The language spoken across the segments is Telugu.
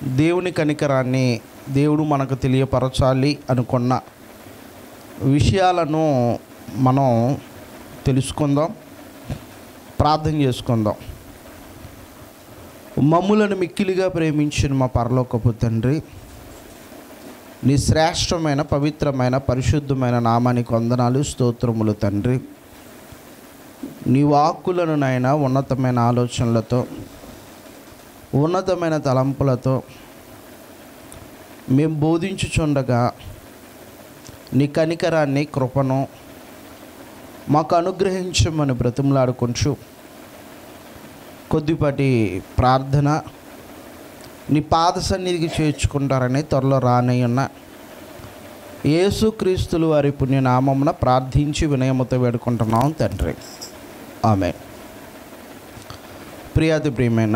దేవుని కనికరాన్ని దేవుడు మనకు తెలియపరచాలి అనుకున్న విషయాలను మనం తెలుసుకుందాం ప్రార్థన చేసుకుందాం మమ్ములను మిక్కిలిగా ప్రేమించిన మా పరలోకపు తండ్రి నీ శ్రేష్టమైన పవిత్రమైన పరిశుద్ధమైన నామానికి వందనాలు స్తోత్రములు తండ్రి నీ వాక్కులను నాయన ఉన్నతమైన ఆలోచనలతో ఉన్నతమైన తలంపులతో మేము బోధించుచుండగా నీ కనికరాన్ని కృపను మాకు అనుగ్రహించమని బ్రతిమలాడుకొంచు కొద్దిపాటి ప్రార్థన నీ పాద సన్నిధికి చేర్చుకుంటారని త్వరలో రానయ్యున్న యేసుక్రీస్తులు వారి పుణ్యనామమున ప్రార్థించి వినయముతో వేడుకుంటున్నాం తండ్రి ఆమె ప్రియాతి ప్రియమైన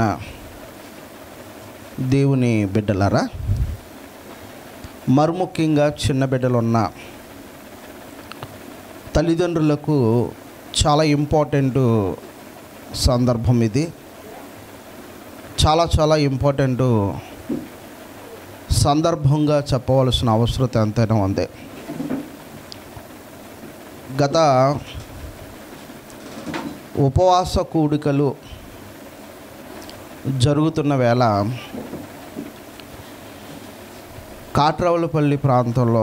దేవుని బిడ్డలారా మరుముఖ్యంగా చిన్న బిడ్డలు ఉన్న తల్లిదండ్రులకు చాలా ఇంపార్టెంట్ సందర్భం ఇది చాలా చాలా ఇంపార్టెంట్ సందర్భంగా చెప్పవలసిన అవసరం ఎంతైనా ఉంది గత ఉపవాస కూడికలు జరుగుతున్న వేళ కాట్రవలపల్లి ప్రాంతంలో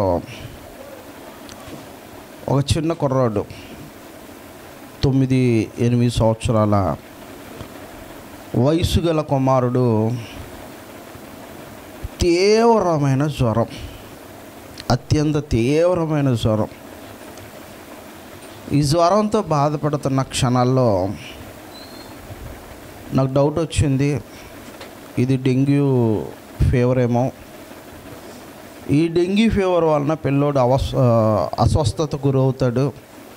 ఒక చిన్న కుర్రాడు తొమ్మిది ఎనిమిది సంవత్సరాల వయసు గల కుమారుడు తీవ్రమైన జ్వరం అత్యంత తీవ్రమైన జ్వరం ఈ జ్వరంతో బాధపడుతున్న క్షణాల్లో నాకు డౌట్ వచ్చింది ఇది డెంగ్యూ ఫీవర్ ఏమో ఈ డెంగ్యూ ఫీవర్ వలన పిల్లోడు అవస్ అస్వస్థత గురవుతాడు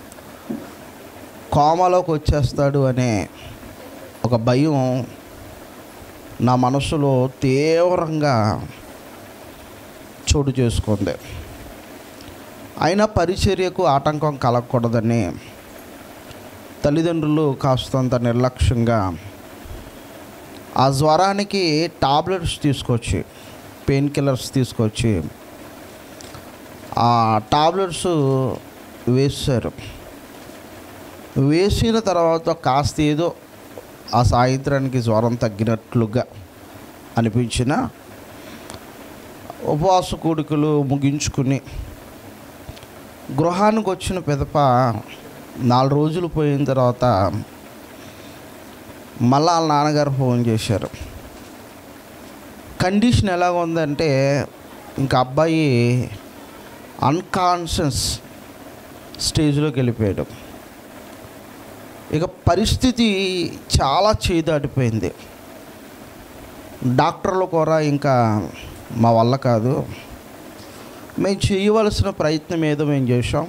కోమలోకి వచ్చేస్తాడు అనే ఒక భయం నా మనసులో తీవ్రంగా చోటు చేసుకుంది అయినా పరిచర్యకు ఆటంకం కలగకూడదని తల్లిదండ్రులు కాస్తంత నిర్లక్ష్యంగా ఆ జ్వరానికి టాబ్లెట్స్ తీసుకొచ్చి పెయిన్ కిల్లర్స్ తీసుకొచ్చి ఆ టాబ్లెట్స్ వేశారు వేసిన తర్వాత కాస్త ఏదో ఆ సాయంత్రానికి జ్వరం తగ్గినట్లుగా అనిపించిన ఉపవాస కూడికలు ముగించుకుని గృహానికి వచ్చిన పెదప నాలుగు రోజులు పోయిన తర్వాత మళ్ళా వాళ్ళ నాన్నగారు ఫోన్ చేశారు కండిషన్ ఎలా ఉందంటే ఇంకా అబ్బాయి అన్కాన్షియస్ స్టేజ్లోకి వెళ్ళిపోయాడు ఇక పరిస్థితి చాలా చేదాటిపోయింది డాక్టర్లు కూడా ఇంకా మా వల్ల కాదు మేము చేయవలసిన ప్రయత్నం ఏదో మేము చేసాం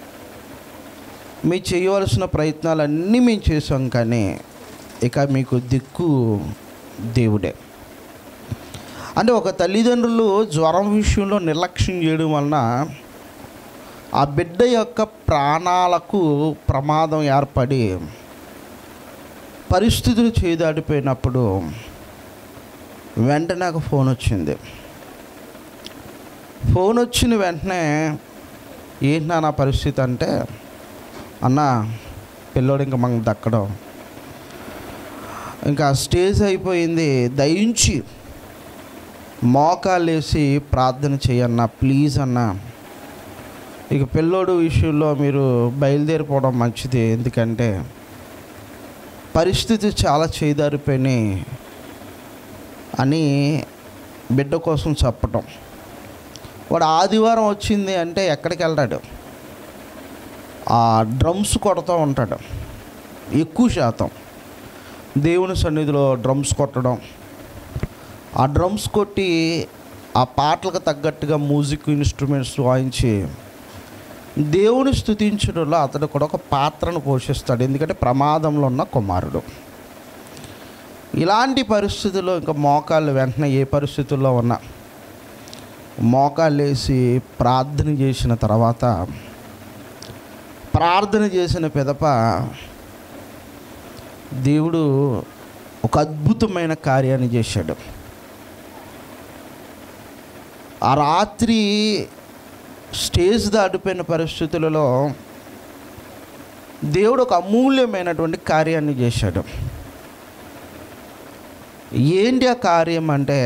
మేము చేయవలసిన ప్రయత్నాలన్నీ మేము చేసాం కానీ ఇక మీకు దిక్కు దేవుడే అంటే ఒక తల్లిదండ్రులు జ్వరం విషయంలో నిర్లక్ష్యం చేయడం వలన ఆ బిడ్డ యొక్క ప్రాణాలకు ప్రమాదం ఏర్పడి పరిస్థితులు చేదాడిపోయినప్పుడు వెంటనే నాకు ఫోన్ వచ్చింది ఫోన్ వచ్చిన వెంటనే ఏంటి నా పరిస్థితి అంటే అన్న పిల్లోడు ఇంకా మనకు దక్కడం ఇంకా స్టేజ్ అయిపోయింది దయించి మోకాలేసి ప్రార్థన చేయన్న ప్లీజ్ అన్న ఇక పిల్లోడు విషయంలో మీరు బయలుదేరిపోవడం మంచిది ఎందుకంటే పరిస్థితి చాలా చేదారిపోయినాయి అని బిడ్డ కోసం చెప్పటం వాడు ఆదివారం వచ్చింది అంటే ఎక్కడికి వెళ్తాడు ఆ డ్రమ్స్ కొడుతూ ఉంటాడు ఎక్కువ శాతం దేవుని సన్నిధిలో డ్రమ్స్ కొట్టడం ఆ డ్రమ్స్ కొట్టి ఆ పాటలకు తగ్గట్టుగా మ్యూజిక్ ఇన్స్ట్రుమెంట్స్ వాయించి దేవుని స్థుతించడంలో అతడు కూడా ఒక పాత్రను పోషిస్తాడు ఎందుకంటే ప్రమాదంలో ఉన్న కుమారుడు ఇలాంటి పరిస్థితుల్లో ఇంకా మోకాళ్ళు వెంటనే ఏ పరిస్థితుల్లో ఉన్నా మోకాళ్ళు వేసి ప్రార్థన చేసిన తర్వాత ప్రార్థన చేసిన పిదప దేవుడు ఒక అద్భుతమైన కార్యాన్ని చేశాడు ఆ రాత్రి స్టేజ్ దాటిపోయిన పరిస్థితులలో దేవుడు ఒక అమూల్యమైనటువంటి కార్యాన్ని చేశాడు ఏంటి ఆ కార్యం అంటే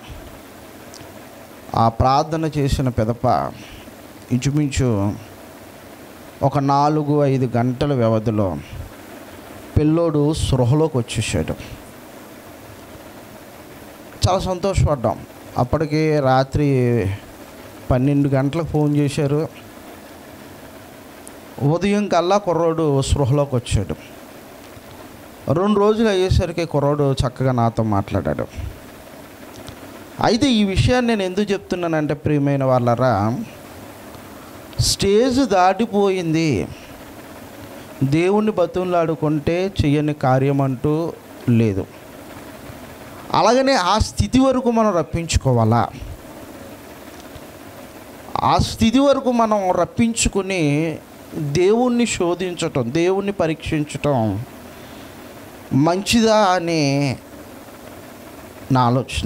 ఆ ప్రార్థన చేసిన పెదప ఇంచుమించు ఒక నాలుగు ఐదు గంటల వ్యవధిలో పిల్లోడు సృహలోకి వచ్చేసాడు చాలా సంతోషపడ్డాం అప్పటికి రాత్రి పన్నెండు గంటలకు ఫోన్ చేశారు ఉదయం కల్లా కుర్రోడు స్పృహలోకి వచ్చాడు రెండు రోజులు అయ్యేసరికి కుర్రోడు చక్కగా నాతో మాట్లాడాడు అయితే ఈ విషయాన్ని నేను ఎందుకు చెప్తున్నానంటే ప్రియమైన వాళ్ళరా స్టేజ్ దాటిపోయింది దేవుణ్ణి బతులాడుకుంటే చెయ్యని కార్యం అంటూ లేదు అలాగనే ఆ స్థితి వరకు మనం రప్పించుకోవాలా ఆ స్థితి వరకు మనం రప్పించుకుని దేవుణ్ణి శోధించటం దేవుణ్ణి పరీక్షించటం మంచిదా అని నా ఆలోచన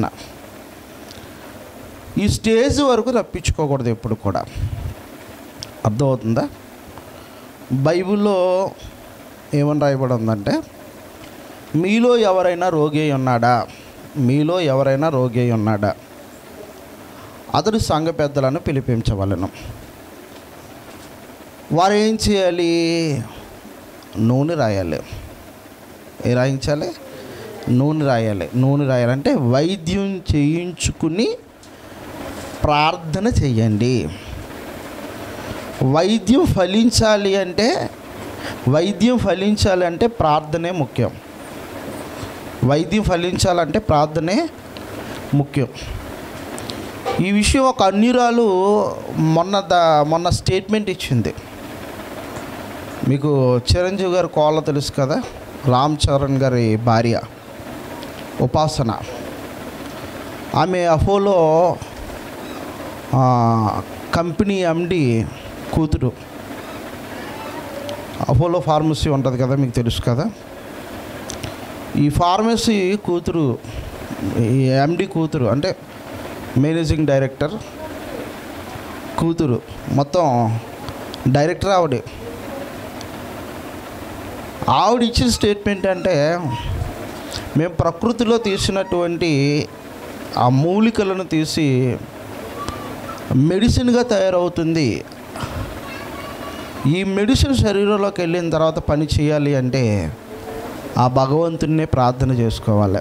ఈ స్టేజ్ వరకు రప్పించుకోకూడదు ఎప్పుడు కూడా అర్థమవుతుందా బైబిల్లో ఏమని రాయబడి ఉందంటే మీలో ఎవరైనా రోగి అయి ఉన్నాడా మీలో ఎవరైనా రోగి అయి ఉన్నాడా అతడు సంఘ పెద్దలను పిలిపించవలను వారు ఏం చేయాలి నూనె రాయాలి ఏ రాయించాలి నూనె రాయాలి నూనె రాయాలంటే వైద్యం చేయించుకుని ప్రార్థన చెయ్యండి వైద్యం ఫలించాలి అంటే వైద్యం ఫలించాలి అంటే ప్రార్థనే ముఖ్యం వైద్యం ఫలించాలంటే ప్రార్థనే ముఖ్యం ఈ విషయం ఒక అన్యురాలు మొన్న ద మొన్న స్టేట్మెంట్ ఇచ్చింది మీకు చిరంజీవి గారి కోళ్ళ తెలుసు కదా రామ్ చరణ్ గారి భార్య ఉపాసన ఆమె అపోలో ఆ, కంపెనీ ఎండి కూతురు అపోలో ఫార్మసీ ఉంటుంది కదా మీకు తెలుసు కదా ఈ ఫార్మసీ కూతురు ఈ ఎండి కూతురు అంటే మేనేజింగ్ డైరెక్టర్ కూతురు మొత్తం డైరెక్టర్ ఆవిడే ఆవిడ ఇచ్చిన స్టేట్మెంట్ అంటే మేము ప్రకృతిలో తీసినటువంటి ఆ మూలికలను తీసి మెడిసిన్గా తయారవుతుంది ఈ మెడిసిన్ శరీరంలోకి వెళ్ళిన తర్వాత పని చేయాలి అంటే ఆ భగవంతున్నే ప్రార్థన చేసుకోవాలి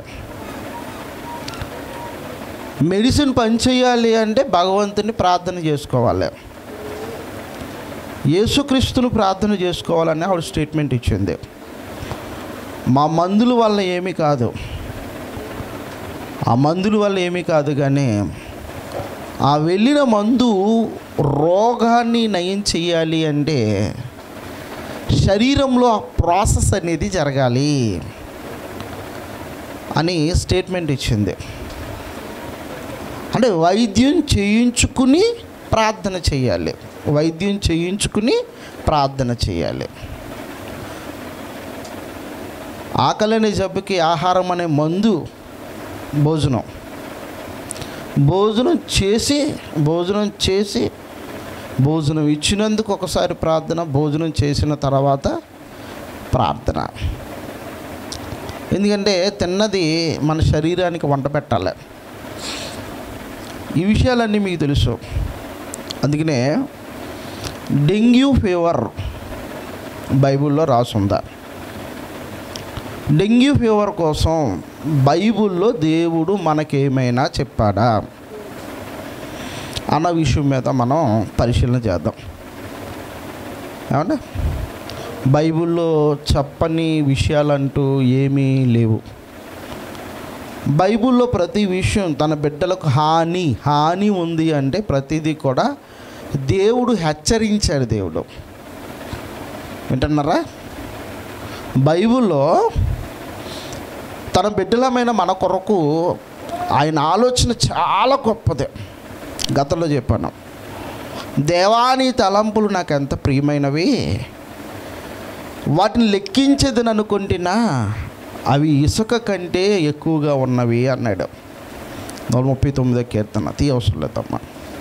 మెడిసిన్ పని చేయాలి అంటే భగవంతుని ప్రార్థన చేసుకోవాలి యేసుక్రీస్తును ప్రార్థన చేసుకోవాలని ఆవిడ స్టేట్మెంట్ ఇచ్చింది మా మందుల వల్ల ఏమీ కాదు ఆ మందుల వల్ల ఏమీ కాదు కానీ ఆ వెళ్ళిన మందు రోగాన్ని నయం చేయాలి అంటే శరీరంలో ఆ ప్రాసెస్ అనేది జరగాలి అని స్టేట్మెంట్ ఇచ్చింది అంటే వైద్యం చేయించుకుని ప్రార్థన చేయాలి వైద్యం చేయించుకుని ప్రార్థన చేయాలి ఆకలిని జబ్బుకి ఆహారం అనే మందు భోజనం భోజనం చేసి భోజనం చేసి భోజనం ఇచ్చినందుకు ఒకసారి ప్రార్థన భోజనం చేసిన తర్వాత ప్రార్థన ఎందుకంటే తిన్నది మన శరీరానికి వంట పెట్టాలి ఈ విషయాలన్నీ మీకు తెలుసు అందుకనే డెంగ్యూ ఫీవర్ బైబిల్లో రాసుందా డెంగ్యూ ఫీవర్ కోసం బైబిల్లో దేవుడు మనకేమైనా చెప్పాడా అన్న విషయం మీద మనం పరిశీలన చేద్దాం ఏమంటే బైబిల్లో చెప్పని విషయాలంటూ ఏమీ లేవు బైబిల్లో ప్రతి విషయం తన బిడ్డలకు హాని హాని ఉంది అంటే ప్రతిదీ కూడా దేవుడు హెచ్చరించాడు దేవుడు వింటున్నారా బైబిల్లో తన బిడ్డలమైన మన కొరకు ఆయన ఆలోచన చాలా గొప్పది గతంలో చెప్పాను దేవాని తలంపులు నాకు ఎంత ప్రియమైనవి వాటిని లెక్కించదని అనుకుంటున్నా అవి ఇసుక కంటే ఎక్కువగా ఉన్నవి అన్నాడు నూట ముప్పై తొమ్మిదో కీర్తన తీ అవసరం లేదమ్మా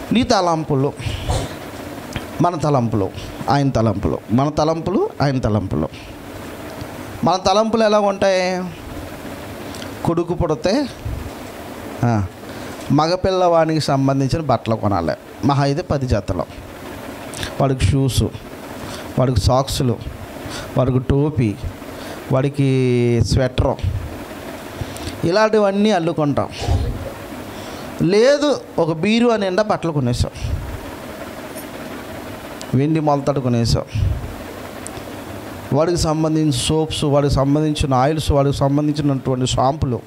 నీ తలంపులు మన తలంపులు ఆయన తలంపులు మన తలంపులు ఆయన తలంపులు మన తలంపులు ఎలా ఉంటాయి కొడుకు పుడితే ఆ, మగపిల్లవానికి సంబంధించిన బట్టలు కొనాలి మహా అయితే పది జతలు వాడికి షూసు వాడికి సాక్సులు వాడికి టోపీ వాడికి స్వెటరు ఇలాంటివన్నీ అల్లుకుంటాం లేదు ఒక బీరు నిండా బట్టలు కొనేసాం వెండి మొలతడు కొనేసాం వాడికి సంబంధించిన సోప్స్ వాడికి సంబంధించిన ఆయిల్స్ వాడికి సంబంధించినటువంటి షాంపులు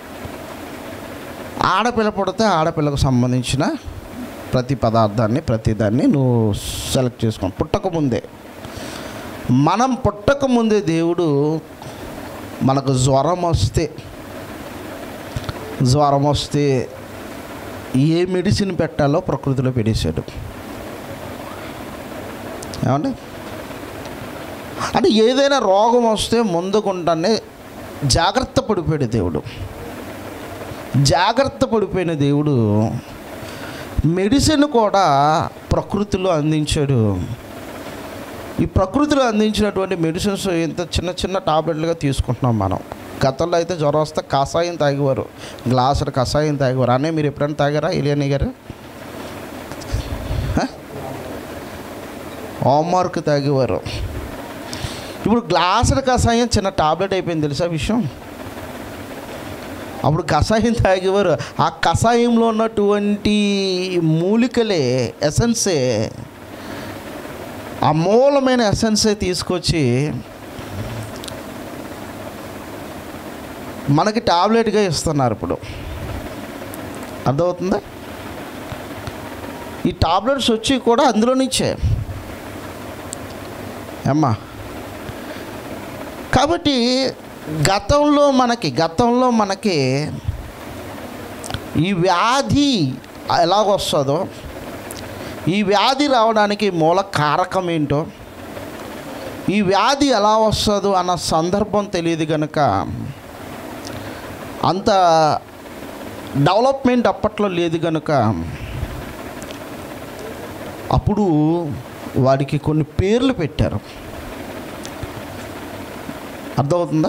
ఆడపిల్ల పుడితే ఆడపిల్లకు సంబంధించిన ప్రతి పదార్థాన్ని ప్రతి దాన్ని నువ్వు సెలెక్ట్ చేసుకో పుట్టక ముందే మనం పుట్టక ముందే దేవుడు మనకు జ్వరం వస్తే జ్వరం వస్తే ఏ మెడిసిన్ పెట్టాలో ప్రకృతిలో పెట్టేశాడు ఏమండి అంటే ఏదైనా రోగం వస్తే ముందుకుంటానే జాగ్రత్త పడిపోయాడు దేవుడు జాగ్రత్త పడిపోయిన దేవుడు మెడిసిన్ కూడా ప్రకృతిలో అందించాడు ఈ ప్రకృతిలో అందించినటువంటి మెడిసిన్స్ ఇంత చిన్న చిన్న టాబ్లెట్లుగా తీసుకుంటున్నాం మనం గతంలో అయితే జ్వరం వస్తే కషాయం తాగేవారు గ్లాసులు కషాయం తాగేవారు అనే మీరు ఎప్పుడైనా తాగారా ఇలియని గారు హోంవర్క్ తాగేవారు ఇప్పుడు గ్లాసుల కషాయం చిన్న టాబ్లెట్ అయిపోయింది తెలుసా విషయం అప్పుడు కషాయం తాగేవారు ఆ కషాయంలో ఉన్నటువంటి మూలికలే ఎసెన్సే ఆ మూలమైన ఎసెన్సే తీసుకొచ్చి మనకి టాబ్లెట్గా ఇస్తున్నారు ఇప్పుడు అర్థమవుతుందా ఈ టాబ్లెట్స్ వచ్చి కూడా అందులో నుంచే అమ్మా కాబట్టి గతంలో మనకి గతంలో మనకి ఈ వ్యాధి ఎలాగొస్తుందో ఈ వ్యాధి రావడానికి మూల కారకం ఏంటో ఈ వ్యాధి ఎలా వస్తుందో అన్న సందర్భం తెలియదు కనుక అంత డెవలప్మెంట్ అప్పట్లో లేదు కనుక అప్పుడు వాడికి కొన్ని పేర్లు పెట్టారు అర్థమవుతుందా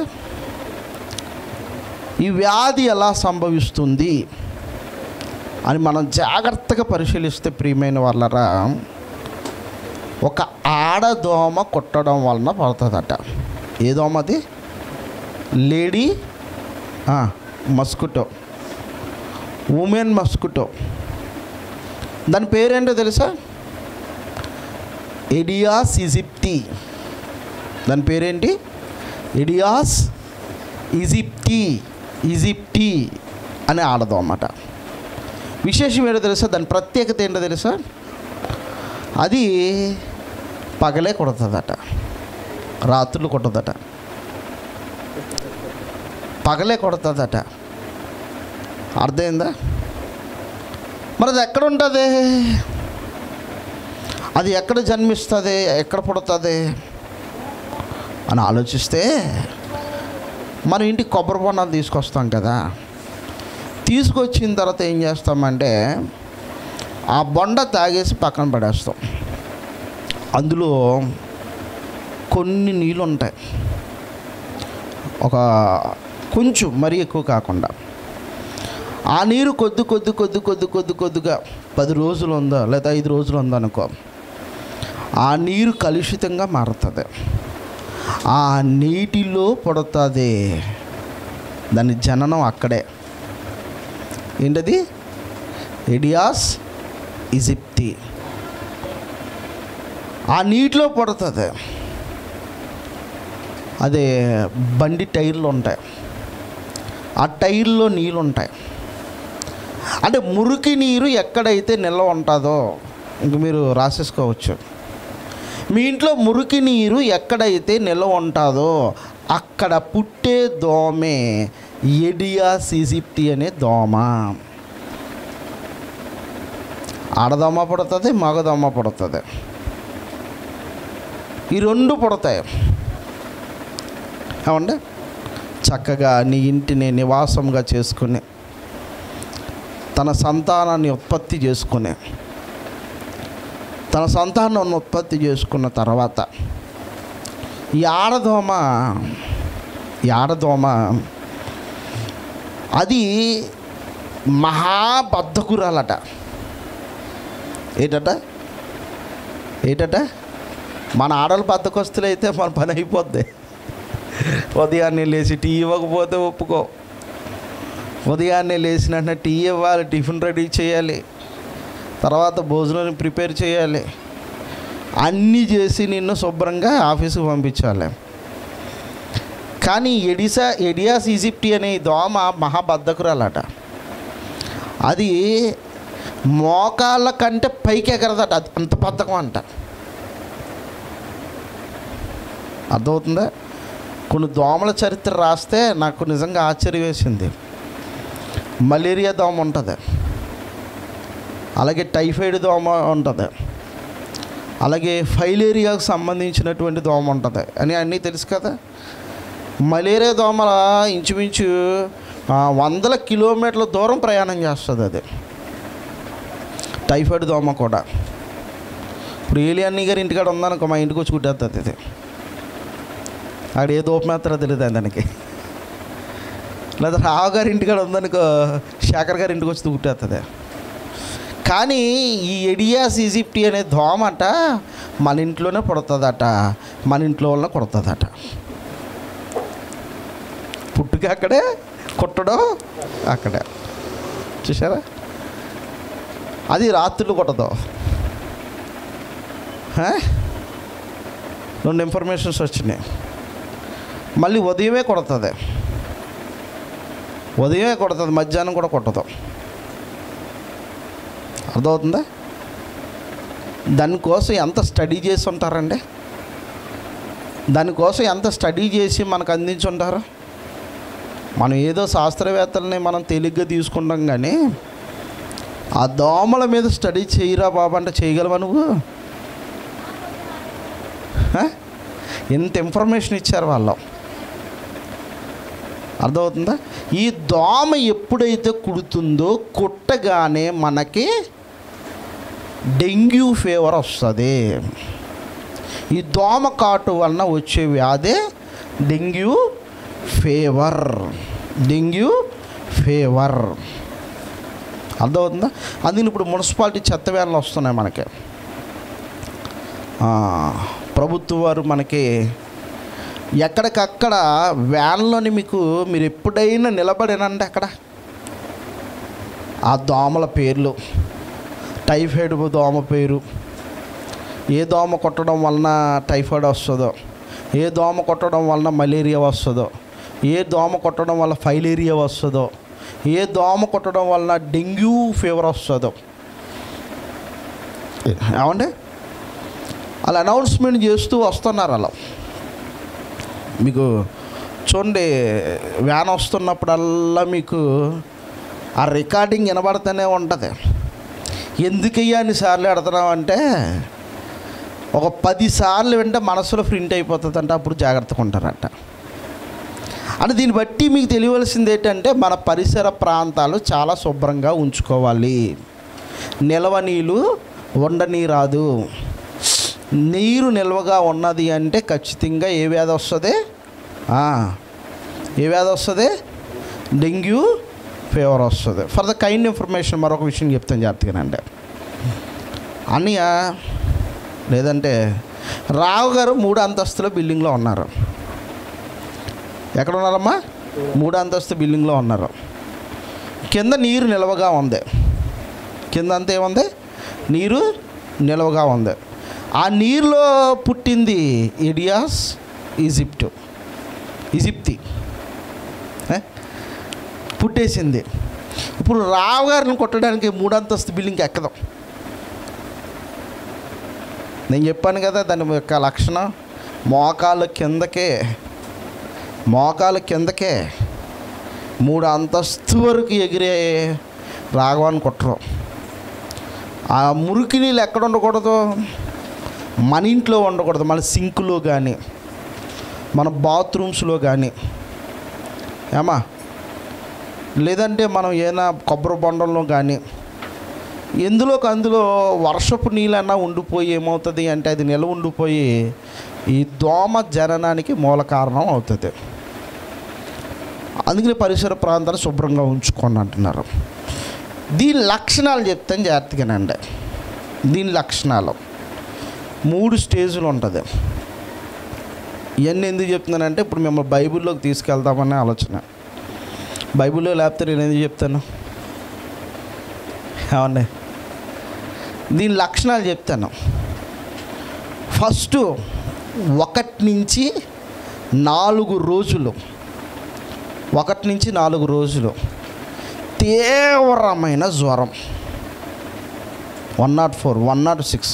ఈ వ్యాధి ఎలా సంభవిస్తుంది అని మనం జాగ్రత్తగా పరిశీలిస్తే ప్రియమైన వాళ్ళరా ఒక ఆడదోమ కొట్టడం వలన పడుతుందట ఏ దోమ అది లేడీ మస్కుటో ఉమెన్ మస్కుటో దాని పేరేంటో తెలుసా ఎడియాస్ ఈజిప్టి దాని పేరేంటి ఎడియాస్ ఈజిప్టి ఈజిప్టి అని ఆడదాం అన్నమాట విశేషం ఏంటో తెలుసా దాని ప్రత్యేకత ఏంటో తెలుసా అది పగలే కొడుతుందట రాత్రులు కొట్టదట పగలే కొడుతుందట అర్థమైందా మరి అది ఎక్కడ ఉంటుంది అది ఎక్కడ జన్మిస్తుంది ఎక్కడ పుడుతుంది అని ఆలోచిస్తే మన ఇంటికి కొబ్బరి బొండాలు తీసుకొస్తాం కదా తీసుకొచ్చిన తర్వాత ఏం చేస్తామంటే ఆ బొండ తాగేసి పక్కన పడేస్తాం అందులో కొన్ని నీళ్ళు ఉంటాయి ఒక కొంచెం మరీ ఎక్కువ కాకుండా ఆ నీరు కొద్ది కొద్ది కొద్ది కొద్ది కొద్ది కొద్దిగా పది రోజులు ఉందో లేదా ఐదు రోజులు ఉందో అనుకో ఆ నీరు కలుషితంగా మారుతుంది ఆ నీటిలో పడుతుంది దాని జననం అక్కడే ఏంటది ఎడియాస్ ఈజిప్తి ఆ నీటిలో పడుతుంది అదే బండి టైర్లు ఉంటాయి ఆ టైర్లో నీళ్ళు ఉంటాయి అంటే మురికి నీరు ఎక్కడైతే నిల్వ ఉంటుందో ఇంక మీరు రాసేసుకోవచ్చు మీ ఇంట్లో మురికి నీరు ఎక్కడైతే నిల్వ ఉంటుందో అక్కడ పుట్టే దోమే ఎడియా సిజిప్టి అనే దోమ ఆడదోమ పుడుతుంది మగదోమ పుడుతుంది ఈ రెండు పుడతాయి ఏమండి చక్కగా నీ ఇంటిని నివాసంగా చేసుకుని తన సంతానాన్ని ఉత్పత్తి చేసుకుని తన సంతానం ఉత్పత్తి చేసుకున్న తర్వాత ఈ ఆడదోమ ఈ ఆడదోమ అది మహాబద్ధకురాలట ఏంటట ఏంటట మన ఆడలు బద్దకొస్తులు అయితే మన పని అయిపోద్ది ఉదయాన్నే లేచి టీ ఇవ్వకపోతే ఒప్పుకో ఉదయాన్నే లేచినట్టు టీ ఇవ్వాలి టిఫిన్ రెడీ చేయాలి తర్వాత భోజనం ప్రిపేర్ చేయాలి అన్నీ చేసి నిన్ను శుభ్రంగా ఆఫీస్కి పంపించాలి కానీ ఎడిసా ఎడియాస్ ఈజిప్టి అనే ఈ దోమ మహాబద్ధకురాలట అది మోకాళ్ళ కంటే పైకి ఎగరదట అది అంత బద్ధకం అంట అర్థమవుతుందా కొన్ని దోమల చరిత్ర రాస్తే నాకు నిజంగా ఆశ్చర్యం వేసింది మలేరియా దోమ ఉంటుంది అలాగే టైఫాయిడ్ దోమ ఉంటుంది అలాగే ఫైలేరియాకు సంబంధించినటువంటి దోమ ఉంటుంది అని అన్నీ తెలుసు కదా మలేరియా దోమ ఇంచుమించు ఆ, వందల కిలోమీటర్ల దూరం ప్రయాణం చేస్తుంది అది టైఫాయిడ్ దోమ కూడా ఇప్పుడు ఏలియన్ని గారి ఇంటికాడ ఉందనుకో మా ఇంటికి వచ్చి కుట్టేస్తుంది ఇది ఆడ ఏ దూపమేస్తారో తెలియదు దానికి లేదా రావు గారి ఇంటికాడ ఉందనుకో శేఖర్ గారి ఇంటికి వచ్చి కుట్టేస్తుంది కానీ ఈ ఎడియాస్ ఈజిప్టి అనే దోమ అంట మన ఇంట్లోనే పుడుతుందట మన ఇంట్లో వల్ల కొడుతుందట పుట్టుక అక్కడే కుట్టడం అక్కడే చూసారా అది రాత్రులు కొట్టదు హా? రెండు ఇన్ఫర్మేషన్స్ వచ్చినాయి మళ్ళీ ఉదయమే కొడుతుంది ఉదయమే కొడుతుంది మధ్యాహ్నం కూడా కొట్టదు అర్థమవుతుందా దానికోసం ఎంత స్టడీ చేసి ఉంటారండి దానికోసం ఎంత స్టడీ చేసి మనకు అందించి ఉంటారు మనం ఏదో శాస్త్రవేత్తల్ని మనం తేలిగ్గా తీసుకుంటాం కానీ ఆ దోమల మీద స్టడీ చేయరా బాబు అంటే చేయగలవా నువ్వు హ? ఎంత ఇన్ఫర్మేషన్ ఇచ్చారు వాళ్ళు అర్థమవుతుందా ఈ దోమ ఎప్పుడైతే కుడుతుందో కుట్టగానే మనకి డెంగ్యూ ఫీవర్ వస్తుంది ఈ దోమ కాటు వలన వచ్చే వ్యాధి డెంగ్యూ ఫీవర్ డెంగ్యూ ఫీవర్ అర్థమవుతుందా అందుకని ఇప్పుడు మున్సిపాలిటీ చెత్త వ్యాన్లు వస్తున్నాయి మనకి ఆ, ప్రభుత్వం వారు మనకి ఎక్కడికక్కడ వ్యాన్లోని మీకు మీరు ఎప్పుడైనా నిలబడినండి అక్కడ ఆ దోమల పేర్లు టైఫాయిడ్ దోమ పేరు ఏ దోమ కొట్టడం వలన టైఫాయిడ్ వస్తుందో ఏ దోమ కొట్టడం వలన మలేరియా వస్తుందో ఏ దోమ కొట్టడం వల్ల ఫైలేరియా వస్తుందో ఏ దోమ కొట్టడం వలన డెంగ్యూ ఫీవర్ వస్తుందో ఏమండి అలా అనౌన్స్మెంట్ చేస్తూ వస్తున్నారు అలా మీకు చూడండి వ్యాన్ వస్తున్నప్పుడల్లా మీకు ఆ రికార్డింగ్ వినబడుతూనే ఉంటుంది ఎందుకయ్యా అన్ని సార్లు ఎడుతున్నాం అంటే ఒక పది సార్లు వింటే మనసులో ప్రింట్ అయిపోతుంది అంటే అప్పుడు జాగ్రత్తగా ఉంటారంట అంటే దీన్ని బట్టి మీకు తెలియవలసింది ఏంటంటే మన పరిసర ప్రాంతాలు చాలా శుభ్రంగా ఉంచుకోవాలి నిల్వ నీళ్ళు ఉండని రాదు నీరు నిల్వగా ఉన్నది అంటే ఖచ్చితంగా ఏ వ్యాధి వస్తుంది ఆ, ఏ వ్యాధి వస్తుంది డెంగ్యూ ఫీవర్ వస్తుంది ఫర్ ద కైండ్ ఇన్ఫర్మేషన్ మరొక విషయం చెప్తాను జాగ్రత్తగానండి అన్నయ్య లేదంటే రావు గారు మూడు అంతస్తుల బిల్డింగ్లో ఉన్నారు ఎక్కడ ఉన్నారమ్మా మూడు అంతస్తు బిల్డింగ్లో ఉన్నారు కింద నీరు నిల్వగా ఉంది కింద అంతా ఏముంది నీరు నిల్వగా ఉంది ఆ నీరులో పుట్టింది ఇడియాస్ ఈజిప్టు ఈజిప్తి ఏ? పుట్టేసింది ఇప్పుడు రావు గారిని కొట్టడానికి మూడంతస్తు బిల్డింగ్కి ఎక్కదాం నేను చెప్పాను కదా దాని యొక్క లక్షణం మోకాళ్ళ కిందకే మోకాళ్ళ కిందకే మూడు అంతస్తు వరకు ఎగిరే రాఘవాన్ని కొట్టరు ఆ మురికి నీళ్ళు ఎక్కడ ఉండకూడదు మన ఇంట్లో ఉండకూడదు మన సింకులో కానీ మన బాత్రూమ్స్లో కానీ ఏమా లేదంటే మనం ఏదైనా కొబ్బరి బొండంలో కానీ ఎందులోకి అందులో వర్షపు నీళ్ళన్నా ఉండిపోయి ఏమవుతుంది అంటే అది నిల్వ ఉండిపోయి ఈ దోమ జననానికి మూల కారణం అవుతుంది అందుకని పరిసర ప్రాంతాలు శుభ్రంగా ఉంచుకోండి అంటున్నారు దీని లక్షణాలు చెప్తాను జాగ్రత్తగానండి దీని లక్షణాలు మూడు స్టేజ్లు ఉంటుంది ఇవన్నీ ఎందుకు చెప్తున్నానంటే ఇప్పుడు మిమ్మల్ని బైబిల్లోకి తీసుకెళ్తామనే ఆలోచన బైబిల్లో లేకపోతే నేను ఎందుకు చెప్తాను ఏమండి దీని లక్షణాలు చెప్తాను ఫస్ట్ ఒకటి నుంచి నాలుగు రోజులు ఒకటి నుంచి నాలుగు రోజులు తీవ్రమైన జ్వరం one nought four one nought six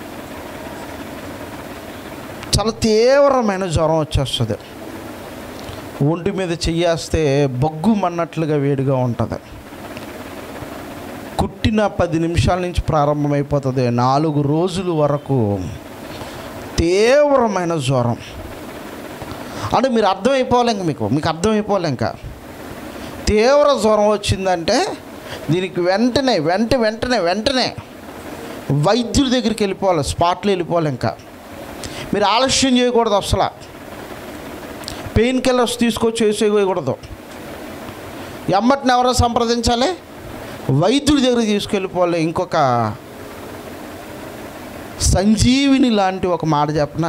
చాలా తీవ్రమైన జ్వరం వచ్చేస్తుంది ఒంటి మీద చెయ్యేస్తే బొగ్గు మన్నట్లుగా వేడిగా ఉంటుంది కుట్టిన పది నిమిషాల నుంచి ప్రారంభమైపోతుంది నాలుగు రోజుల వరకు తీవ్రమైన జ్వరం అంటే మీరు అర్థమైపోవాలి ఇంక మీకు మీకు అర్థమైపోలే ఇంకా తీవ్ర జ్వరం వచ్చిందంటే దీనికి వెంటనే వెంట వెంటనే వెంటనే వైద్యుడి దగ్గరికి వెళ్ళిపోవాలి స్పాట్లో వెళ్ళిపోవాలి ఇంకా మీరు ఆలస్యం చేయకూడదు అసలు పెయిన్ కిల్లర్స్ తీసుకొచ్చి వేసేయకూడదు ఎమ్మటిని ఎవరో సంప్రదించాలి వైద్యుడి దగ్గరికి తీసుకెళ్ళిపోవాలి ఇంకొక సంజీవిని లాంటి ఒక మాట చెప్పనా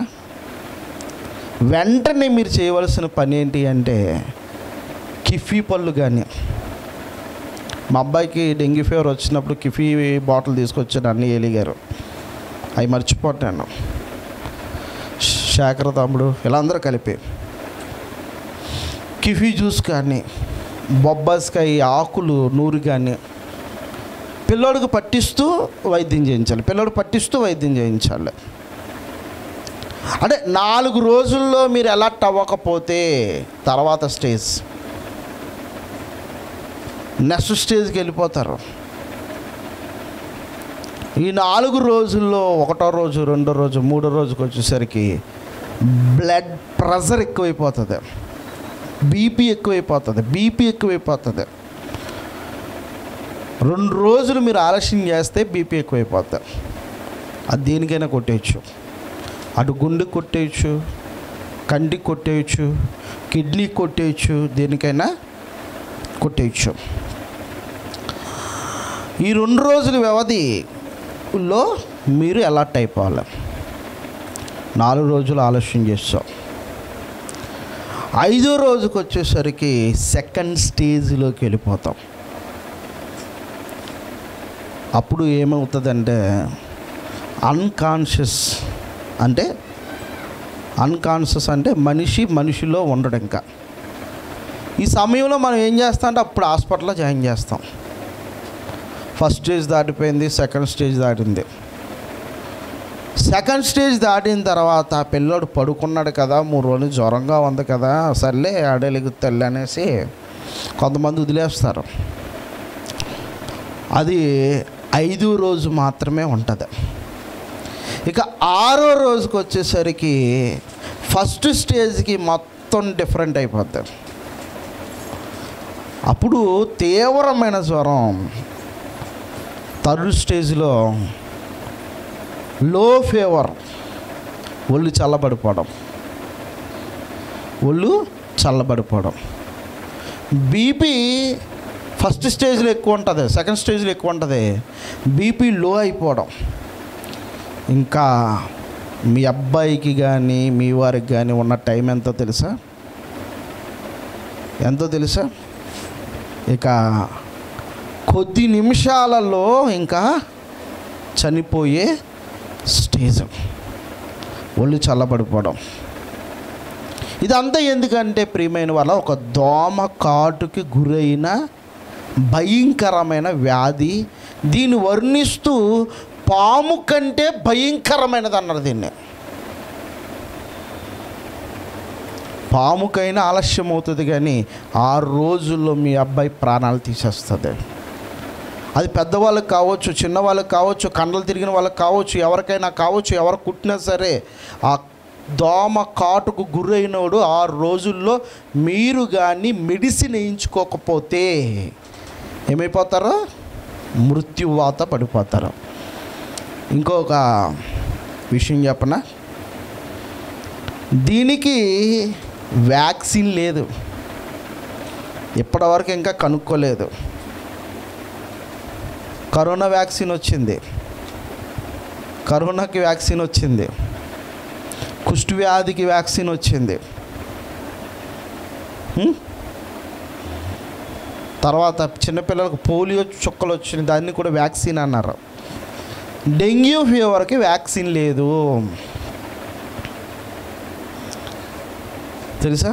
వెంటనే మీరు చేయవలసిన పని ఏంటి అంటే కిఫీ పళ్ళు కానీ మా అబ్బాయికి డెంగ్యూ ఫీవర్ వచ్చినప్పుడు కిఫీ బాటిల్ తీసుకొచ్చాను అన్నీ ఎలిగారు అవి మర్చిపోతాను శేఖర తమ్ముడు ఇలా అందరూ కలిపి కిఫీ జ్యూస్ కానీ బొబ్బాస్కాయ ఆకులు నూరు కానీ పిల్లోడికి పట్టిస్తూ వైద్యం చేయించాలి పిల్లోడు పట్టిస్తూ వైద్యం చేయించాలి అంటే నాలుగు రోజుల్లో మీరు అలర్ట్ అవ్వకపోతే తర్వాత స్టేజ్ నెక్స్ట్ స్టేజ్కి వెళ్ళిపోతారు ఈ నాలుగు రోజుల్లో ఒకటో రోజు రెండో రోజు మూడో రోజుకి వచ్చేసరికి బ్లడ్ ప్రెషర్ ఎక్కువైపోతుంది బీపీ ఎక్కువైపోతుంది బీపీ ఎక్కువైపోతుంది రెండు రోజులు మీరు ఆలస్యం చేస్తే బీపీ ఎక్కువైపోతుంది అది దేనికైనా కొట్టేయచ్చు అటు గుండెకి కొట్టేయచ్చు కంటికి కొట్టేయచ్చు కిడ్నీ కొట్టేయచ్చు దేనికైనా కొట్టేయచ్చు ఈ రెండు రోజుల వ్యవధిలో మీరు అలర్ట్ అయిపోవాలి నాలుగు రోజులు ఆలస్యం చేస్తాం ఐదో రోజుకి వచ్చేసరికి సెకండ్ స్టేజ్లోకి వెళ్ళిపోతాం అప్పుడు ఏమవుతుందంటే అన్కాన్షియస్ అంటే అన్కాన్షియస్ అంటే మనిషి మనిషిలో ఉండడం ఇంకా ఈ సమయంలో మనం ఏం చేస్తాం అంటే అప్పుడు హాస్పిటల్లో జాయిన్ చేస్తాం ఫస్ట్ స్టేజ్ దాటిపోయింది సెకండ్ స్టేజ్ దాటింది సెకండ్ స్టేజ్ దాటిన తర్వాత ఆ పిల్లోడు పడుకున్నాడు కదా మూడు రోజులు జ్వరంగా ఉంది కదా సర్లే ఆడేలిగి తెల్లి అనేసి కొంతమంది వదిలేస్తారు అది ఐదు రోజు మాత్రమే ఉంటుంది ఇక ఆరో రోజుకి వచ్చేసరికి ఫస్ట్ స్టేజ్కి మొత్తం డిఫరెంట్ అయిపోద్ది అప్పుడు తీవ్రమైన జ్వరం థర్డ్ స్టేజ్లో లో ఫీవర్ ఒళ్ళు చల్లబడిపోవడం ఒళ్ళు చల్లబడిపోవడం బీపీ ఫస్ట్ స్టేజ్లో ఎక్కువ ఉంటుంది సెకండ్ స్టేజ్లో ఎక్కువ ఉంటుంది బీపీ లో అయిపోవడం ఇంకా మీ అబ్బాయికి కానీ మీ వారికి కానీ ఉన్న టైం ఎంతో తెలుసా ఎంతో తెలుసా ఇక కొద్ది నిమిషాలలో ఇంకా చనిపోయే స్టేజ్ ఒళ్ళు చల్లబడిపోవడం ఇదంతా ఎందుకంటే ప్రియమైన వాళ్ళ ఒక దోమ కాటుకి గురైన భయంకరమైన వ్యాధి దీన్ని వర్ణిస్తూ పాము కంటే భయంకరమైనది అన్నారు దీన్ని పాముకైనా ఆలస్యం అవుతుంది కానీ ఆరు రోజుల్లో మీ అబ్బాయి ప్రాణాలు తీసేస్తుంది అది పెద్దవాళ్ళకి కావచ్చు చిన్నవాళ్ళకి కావచ్చు కండలు తిరిగిన వాళ్ళకి కావచ్చు ఎవరికైనా కావచ్చు ఎవరు కుట్టినా సరే ఆ దోమ కాటుకు గురైనోడు ఆరు రోజుల్లో మీరు కానీ మెడిసిన్ వేయించుకోకపోతే ఏమైపోతారో మృత్యువాత పడిపోతారు ఇంకొక విషయం చెప్పనా దీనికి వ్యాక్సిన్ లేదు ఇప్పటివరకు ఇంకా కనుక్కోలేదు కరోనా వ్యాక్సిన్ వచ్చింది కరోనాకి వ్యాక్సిన్ వచ్చింది కుష్టి వ్యాధికి వ్యాక్సిన్ వచ్చింది హ్మ్? తర్వాత చిన్నపిల్లలకు పోలియో చుక్కలు వచ్చినాయి దాన్ని కూడా వ్యాక్సిన్ అన్నారు డెంగ్యూ ఫీవర్కి వ్యాక్సిన్ లేదు తెలుసా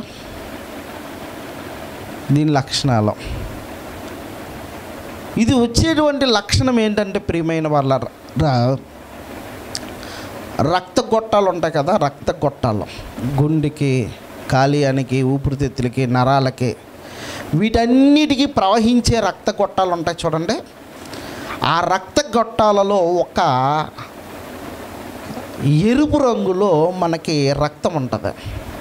దీని లక్షణాలు ఇది వచ్చేటువంటి లక్షణం ఏంటంటే ప్రియమైన వాళ్ళ ర- రక్త గొట్టాలు ఉంటాయి కదా రక్త గొట్టాలు గుండెకి కాలియానికి ఊపిరితిత్తులకి నరాలకి వీటన్నిటికీ ప్రవహించే రక్త గొట్టాలు ఉంటాయి చూడండి ఆ రక్త గొట్టాలలో ఒక ఎరుపు రంగులో మనకి రక్తం ఉంటుంది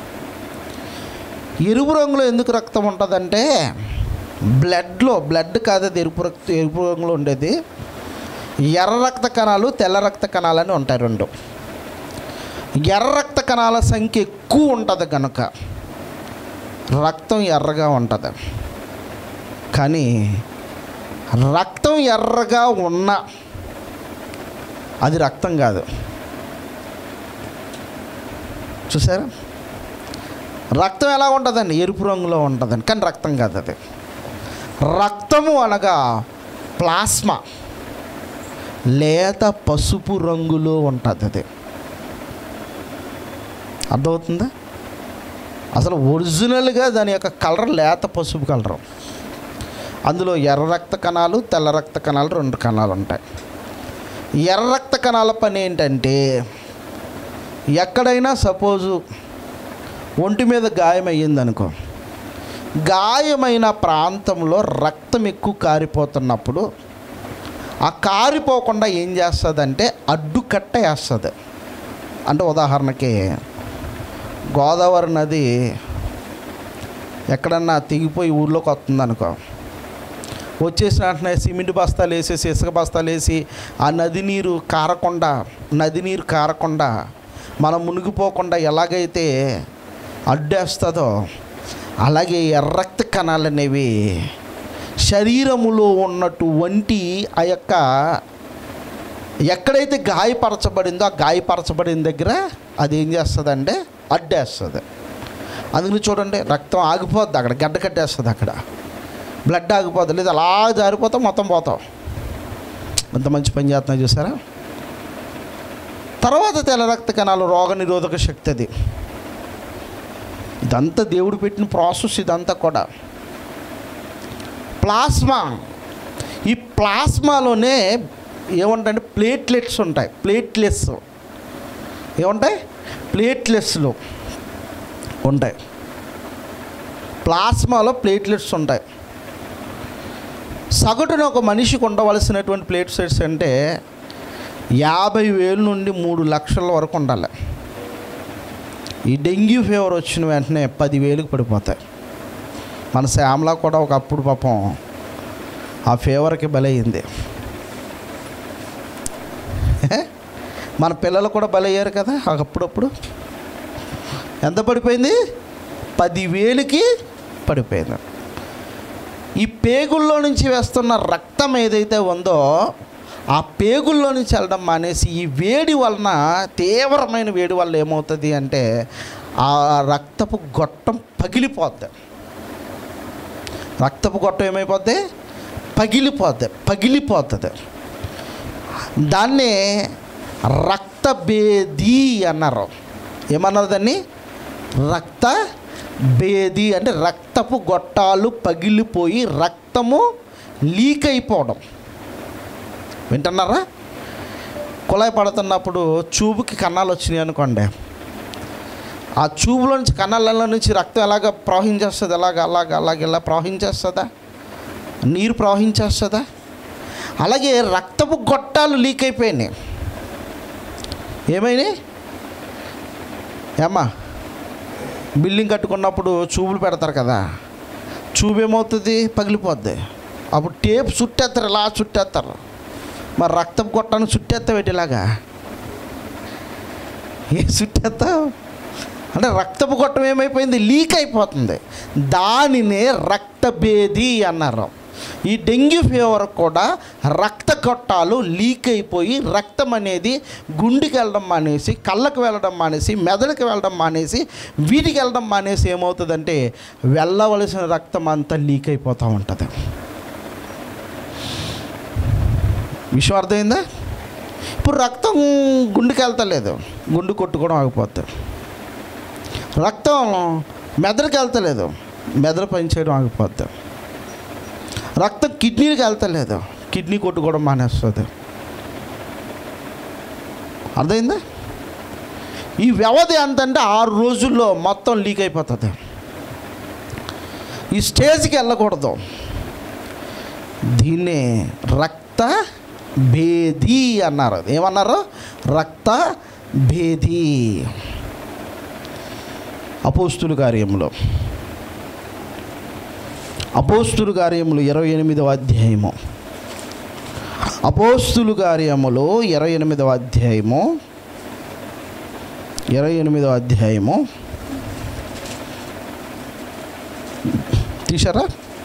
ఎరుపు రంగులో ఎందుకు రక్తం ఉంటుందంటే బ్లడ్లో బ్లడ్ కాదు అది ఎరుపు రక్త ఎరుపు రంగులో ఉండేది ఎర్ర రక్త కణాలు తెల్ల రక్త కణాలు అని ఉంటాయి రెండు ఎర్ర రక్త కణాల సంఖ్య ఎక్కువ ఉంటుంది కనుక రక్తం ఎర్రగా ఉంటుంది కానీ రక్తం ఎర్రగా ఉన్న అది రక్తం కాదు చూసారా రక్తం ఎలా ఉంటుందండి ఎరుపు రంగులో ఉంటుందండి కానీ రక్తం కాదు అది రక్తము అనగా ప్లాస్మా లేత పసుపు రంగులో ఉంటుంది అది అర్థమవుతుందా అసలు ఒరిజినల్గా దాని యొక్క కలర్ లేత పసుపు కలరు అందులో ఎర్ర రక్త కణాలు తెల్ల రక్త కణాలు రెండు కణాలు ఉంటాయి ఎర్ర రక్త కణాల పని ఏంటంటే ఎక్కడైనా సపోజు ఒంటి మీద గాయం అయ్యిందనుకో గాయమైన ప్రాంతంలో రక్తం ఎక్కువ కారిపోతున్నప్పుడు ఆ కారిపోకుండా ఏం చేస్తుందంటే అడ్డుకట్ట వేస్తుంది అంటే ఉదాహరణకి గోదావరి నది ఎక్కడన్నా తెగిపోయి ఊర్లోకి వస్తుంది అనుకో వచ్చేసిన వెంటనే సిమెంట్ బస్తాలు వేసేసి ఇసుక బస్తాలు వేసి ఆ నది నీరు కారకుండా నది నీరు కారకుండా మనం మునిగిపోకుండా ఎలాగైతే అడ్డేస్తుందో అలాగే ఎర్రక్త కణాలు అనేవి శరీరములో ఉన్నటువంటి ఆ యొక్క ఎక్కడైతే గాయపరచబడిందో ఆ గాయపరచబడిన దగ్గర అది ఏం చేస్తుందంటే అడ్డేస్తుంది అందుకని చూడండి రక్తం ఆగిపోద్ది అక్కడ గడ్డ కట్టేస్తుంది అక్కడ బ్లడ్ ఆగిపోద్ది లేదా అలా జారిపోతాం మొత్తం పోతాం ఎంత మంచి పని చేస్తున్నా చూసారా తర్వాత తెల్ల రక్త కణాలు రోగ నిరోధక శక్తి అది ఇదంతా దేవుడు పెట్టిన ప్రాసెస్ ఇదంతా కూడా ప్లాస్మా ఈ ప్లాస్మాలోనే ఏముంటాయంటే ప్లేట్లెట్స్ ఉంటాయి ప్లేట్లెట్స్ ఏముంటాయి ప్లేట్లెట్స్లు ఉంటాయి ప్లాస్మాలో ప్లేట్లెట్స్ ఉంటాయి సగటున ఒక మనిషికి ఉండవలసినటువంటి ప్లేట్లెట్స్ అంటే యాభై వేలు నుండి మూడు లక్షల వరకు ఉండాలి ఈ డెంగ్యూ ఫీవర్ వచ్చిన వెంటనే పదివేలకు పడిపోతాయి మన శ్యామలా కూడా ఒకప్పుడు పాపం ఆ ఫీవర్కి బలయ్యింది మన పిల్లలు కూడా బలయ్యారు కదా అప్పుడప్పుడు ఎంత పడిపోయింది పదివేలకి పడిపోయింది ఈ పేగుల్లో నుంచి వేస్తున్న రక్తం ఏదైతే ఉందో ఆ పేగుల్లో నుంచి వెళ్ళడం మానేసి ఈ వేడి వలన తీవ్రమైన వేడి వల్ల ఏమవుతుంది అంటే ఆ రక్తపు గొట్టం పగిలిపోద్ది రక్తపు గొట్టం ఏమైపోద్ది పగిలిపోద్ది పగిలిపోతుంది దాన్నే రక్తభేది అన్నారు ఏమన్నారు దాన్ని రక్త భేది అంటే రక్తపు గొట్టాలు పగిలిపోయి రక్తము లీక్ అయిపోవడం వింటున్నారా కుళాయి పడుతున్నప్పుడు చూపుకి కన్నాలు వచ్చినాయి అనుకోండి ఆ చూపులో నుంచి కన్నాలలో నుంచి రక్తం ఎలాగ ప్రవహించేస్తుంది ఎలాగ అలాగ అలాగ ఇలా ప్రవహించేస్తుందా నీరు ప్రవహించేస్తుందా అలాగే రక్తపు గొట్టాలు లీక్ అయిపోయినాయి ఏమైనాయి ఏమ్మా బిల్డింగ్ కట్టుకున్నప్పుడు చూపులు పెడతారు కదా చూపు ఏమవుతుంది పగిలిపోద్ది అప్పుడు టేప్ చుట్టేస్తారు ఇలా చుట్టేస్తారు మరి రక్తం కొట్టడానికి చుట్టేస్తావు ఇలాగా ఏ చుట్టేస్తావు అంటే రక్తపు గొట్టం ఏమైపోయింది లీక్ అయిపోతుంది దానినే రక్తభేది అన్నారు ఈ డెంగ్యూ ఫీవర్ కూడా రక్త గొట్టాలు లీక్ అయిపోయి రక్తం అనేది గుండెకి వెళ్ళడం మానేసి కళ్ళకు వెళ్ళడం మానేసి మెదడుకి వెళ్ళడం మానేసి వీటికి వెళ్ళడం మానేసి ఏమవుతుందంటే వెళ్ళవలసిన రక్తం అంతా లీక్ అయిపోతూ ఉంటుంది విషయం అర్థమైందా ఇప్పుడు రక్తం గుండెకి వెళ్తలేదు గుండు కొట్టుకోవడం ఆగిపోతుంది రక్తం మెదడుకి వెళ్తలేదు మెదడు పనిచేయడం ఆగిపోద్ది రక్తం కిడ్నీకి వెళ్తలేదు కిడ్నీ కొట్టుకోవడం మానేస్తుంది అర్థమైందా ఈ వ్యవధి ఎంతంటే ఆరు రోజుల్లో మొత్తం లీక్ అయిపోతుంది ఈ స్టేజ్కి వెళ్ళకూడదు దీన్నే రక్త భేది అన్నారు ఏమన్నారు రక్త భేది అపోస్తుల కార్యములో అపోస్తుల కార్యములు ఇరవై ఎనిమిదవ అధ్యాయము అపోస్తుల కార్యములు ఇరవై ఎనిమిదవ అధ్యాయము ఇరవై ఎనిమిదవ అధ్యాయము తీసారా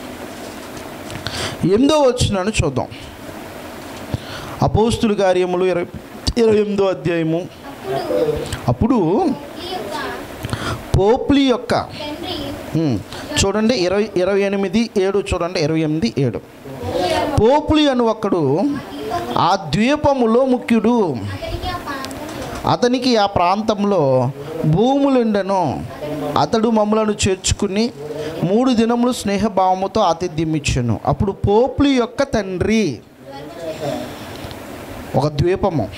ఎనిమిదో వచ్చినాను చూద్దాం అపోస్తుల కార్యములు ఇరవై ఇరవై ఎనిమిదో అధ్యాయము అప్పుడు అప్పుడు ఈ యొక్క పోప్లి యొక్క తండ్రి ఉమ్, చూడండి ఇరవై ఇరవై ఎనిమిది ఏడు చూడండి ఇరవై ఎనిమిది ఏడు పోపులి అని ఒకడు ఆ ద్వీపములో ముఖ్యుడు అతనికి ఆ ప్రాంతంలో అతనికి ఆ ప్రాంతంలో భూములుండెను అతడు మమ్మలను చేర్చుకుని మూడు దినములు స్నేహభావముతో ఆతిథ్యం ఇచ్చాను అప్పుడు పోపులి యొక్క తండ్రి ఒక ద్వీపము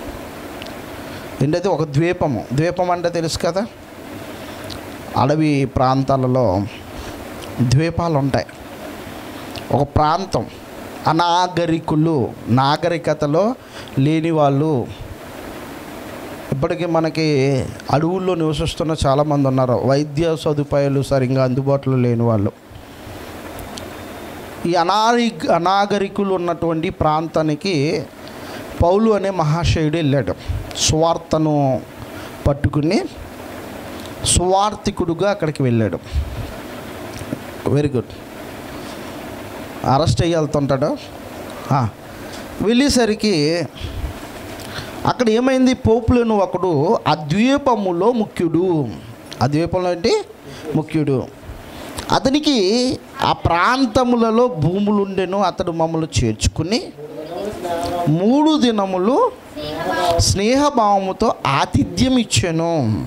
ఏంటది ఒక ద్వీపము ద్వీపం అంటే తెలుసు కదా అడవి ప్రాంతాలలో ద్వీపాలు ఉంటాయి ఒక ప్రాంతం అనాగరికులు నాగరికతలో లేని వాళ్ళు ఇప్పటికీ మనకి అడవుల్లో నివసిస్తున్న చాలామంది ఉన్నారు వైద్య సదుపాయాలు సరిగ్గా అందుబాటులో లేని వాళ్ళు ఈ అనారి అనాగరికులు ఉన్నటువంటి ప్రాంతానికి పౌలు అనే మహాశయుడు వెళ్ళాడు స్వార్థను పట్టుకుని సువార్థికుడుగా అక్కడికి వెళ్ళాడు వెరీ గుడ్ అరెస్ట్ అయ్యి వెళ్తుంటాడు ఆ, వెళ్ళేసరికి అక్కడ ఏమైంది పోపులను ఒకడు ఆ ద్వీపములో ముఖ్యుడు ఆ ద్వీపంలో ఏంటి ముఖ్యుడు అతనికి ఆ ప్రాంతములలో భూములు ఉండెను అతడు మమ్మల్ని చేర్చుకుని మూడు దినములు స్నేహభావముతో ఆతిథ్యం ఇచ్చాను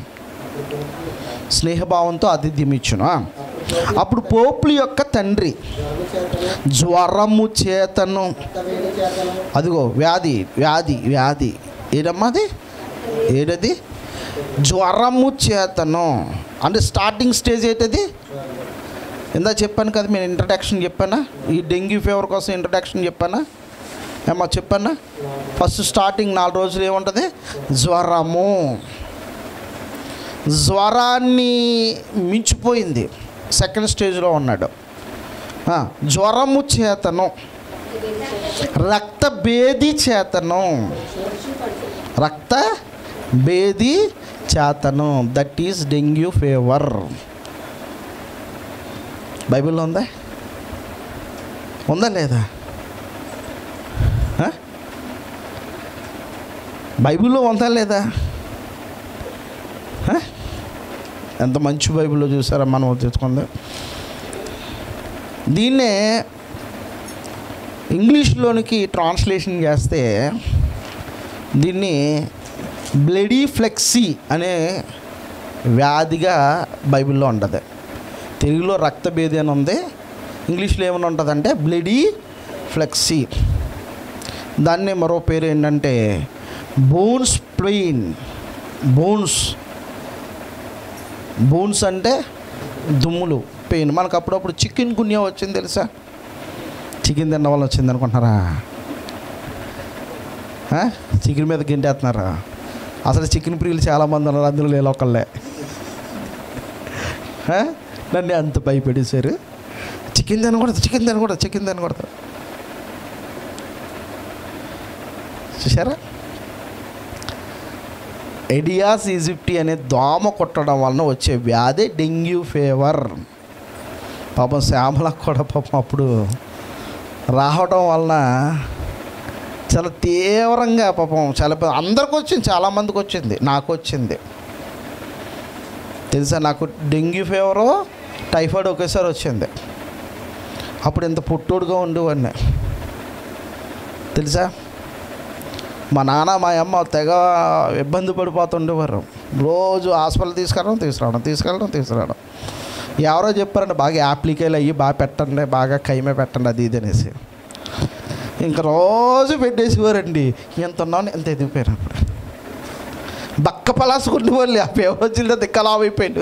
స్నేహభావంతో ఆతిథ్యం ఇచ్చాను ఆ. అప్పుడు పోపుల యొక్క తండ్రి జ్వరము చేతను అదిగో వ్యాధి వ్యాధి వ్యాధి ఏదమ్మా అది ఏదది జ్వరము చేతను అంటే స్టార్టింగ్ స్టేజ్ ఏంటది ఇందా చెప్పాను కదా నేను ఇంట్రడక్షన్ చెప్పానా ఈ డెంగ్యూ ఫీవర్ కోసం ఇంట్రడక్షన్ చెప్పానా ఏమో చెప్పానా ఫస్ట్ స్టార్టింగ్ నాలుగు రోజులు ఏముంటుంది జ్వరము జ్వరాన్ని మించిపోయింది సెకండ్ స్టేజ్లో ఉన్నాడు ఆ, జ్వరము చేతను రక్త భేది చేతను రక్త భేది చేతను దట్ ఈస్ డెంగ్యూ ఫీవర్ బైబిల్లో ఉందా ఉందా లేదా ఆ? బైబిల్లో ఉందా లేదా ఆ? ఎంత మంచి బైబిల్లో చూసారా మనం తెచ్చుకుంది దీన్నే ఇంగ్లీష్లోనికి ట్రాన్స్లేషన్ చేస్తే దీన్ని బ్లడీ ఫ్లెక్సీ అనే వ్యాధిగా బైబిల్లో ఉంటుంది తెలుగులో రక్తభేది అని ఉంది ఇంగ్లీష్లో ఏమైనా ఉంటుందంటే బ్లడీ ఫ్లెక్సీ దాన్ని మరో పేరు ఏంటంటే బోన్స్ ప్లెయిన్ బోన్స్ బోన్స్ అంటే దుమ్ములు పెయిన్ మనకు అప్పుడప్పుడు చికెన్ గున్యా వచ్చింది తెలుసా చికెన్ తిన్న వల్ల వచ్చింది అనుకుంటున్నారా ఆ? చికెన్ మీద గెంటేస్తున్నారా అసలు చికెన్ ప్రియులు చాలామంది ఉన్నారు అందులో లేని ఒకళ్ళే ఆ? నన్ను అంత భయపెట్టేశారు చికెన్ చికెన్ తినకూడదు చికెన్ తినకూడదు చికెన్ తినకూడదు చూసారా ఎడియాస్ ఈజిప్టి అనే దోమ కొట్టడం వలన వచ్చే వ్యాధి డెంగ్యూ ఫీవర్ పాపం శ్యామలకు కూడా పాపం అప్పుడు రావడం వలన చాలా తీవ్రంగా పాపం చాలా పెద్ద- అందరికి వచ్చింది చాలామందికి వచ్చింది నాకు వచ్చింది తెలుసా నాకు డెంగ్యూ ఫీవరు టైఫాయిడ్ ఒకేసారి వచ్చింది అప్పుడు ఇంత పుట్టోడుగా ఉండేవాడిని తెలుసా మా నాన్న మా అమ్మ తెగ ఇబ్బంది పడిపోతుండేవారు రోజు హాస్పిటల్ తీసుకెళ్ళడం తీసుకురావడం తీసుకెళ్ళడం తీసుకురావడం ఎవరో చెప్పారండి బాగా యాప్లికేలు అయ్యి బాగా పెట్టండి బాగా కైమే పెట్టండి అది ఇది అనేసి ఇంక రోజు పెట్టేసేవారండి ఎంత ఉన్నాను ఎంత ఎదిగిపోయాను అప్పుడు బక్క పలాసుకునే వాళ్ళు ఆ వ్యవస్థలో దిక్కలామైపోయాడు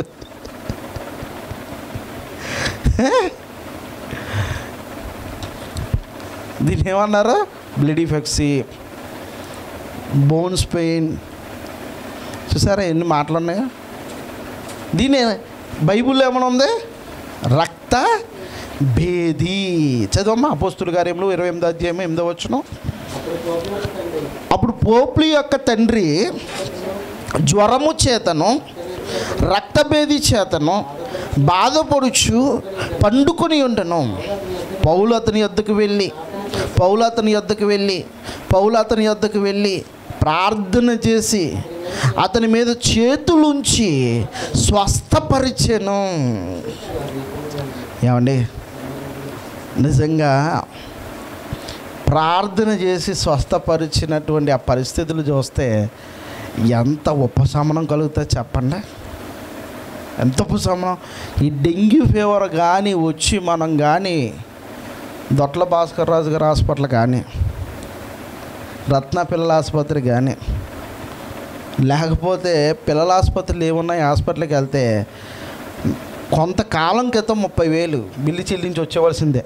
దీన్ని ఏమన్నారు బ్లడ్ ఇఫెక్సీ బోన్స్ పెయిన్ చూసారా ఎన్ని మాటలు ఉన్నాయో దీని బైబిల్లో ఏమైనా ఉంది రక్త భేది చదవమ్మా అపోస్తుల కార్యంలో ఇరవై ఎనిమిది అధ్యాయం ఎనిమిదో వచ్చును అప్పుడు పోపులి యొక్క తండ్రి జ్వరము చేతను రక్తభేది చేతను బాధపడుచు పండుకొని ఉండను పౌలు అతని యొద్దకు వెళ్ళి పౌలు అతని యొద్దకు వెళ్ళి పౌలు అతని యొద్దకు వెళ్ళి ప్రార్థన చేసి అతని మీద చేతులుంచి స్వస్థపరిచెను ఏమండి నిజంగా ప్రార్థన చేసి స్వస్థపరిచినటువంటి ఆ పరిస్థితులు చూస్తే ఎంత ఉపశమనం కలుగుతుంది చెప్పండి ఎంత ఉపశమనం ఈ డెంగ్యూ ఫీవర్ కానీ వచ్చి మనం కానీ దొట్ల భాస్కర్ రాజు గారి హాస్పిటల్ కానీ రత్న పిల్లల ఆసుపత్రి కానీ లేకపోతే పిల్లల ఆసుపత్రులు ఏమున్నాయి హాస్పిటల్కి వెళ్తే కొంతకాలం క్రితం ముప్పై వేలు బిల్లు చెల్లించి వచ్చేవలసిందే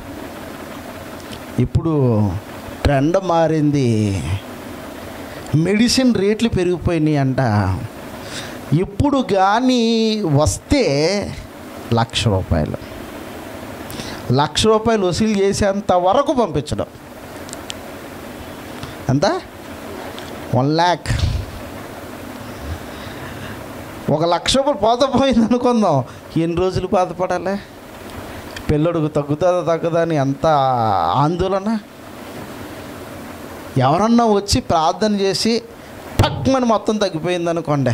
ఇప్పుడు ట్రెండ్ మారింది మెడిసిన్ రేట్లు పెరిగిపోయినాయి అంట ఇప్పుడు కానీ వస్తే లక్ష రూపాయలు లక్ష రూపాయలు వసూలు చేసేంత వరకు పంపించడం ఎంత వన్ ల్యాక్ ఒక లక్ష రూపాయలు పోత పోయింది అనుకుందాం ఎన్ని రోజులు బాధపడాలి పిల్లడుకు తగ్గుతుందా తగ్గదా అని ఎంత ఆందోళన ఎవరన్నా వచ్చి ప్రార్థన చేసి టక్మని మొత్తం తగ్గిపోయింది అనుకోండి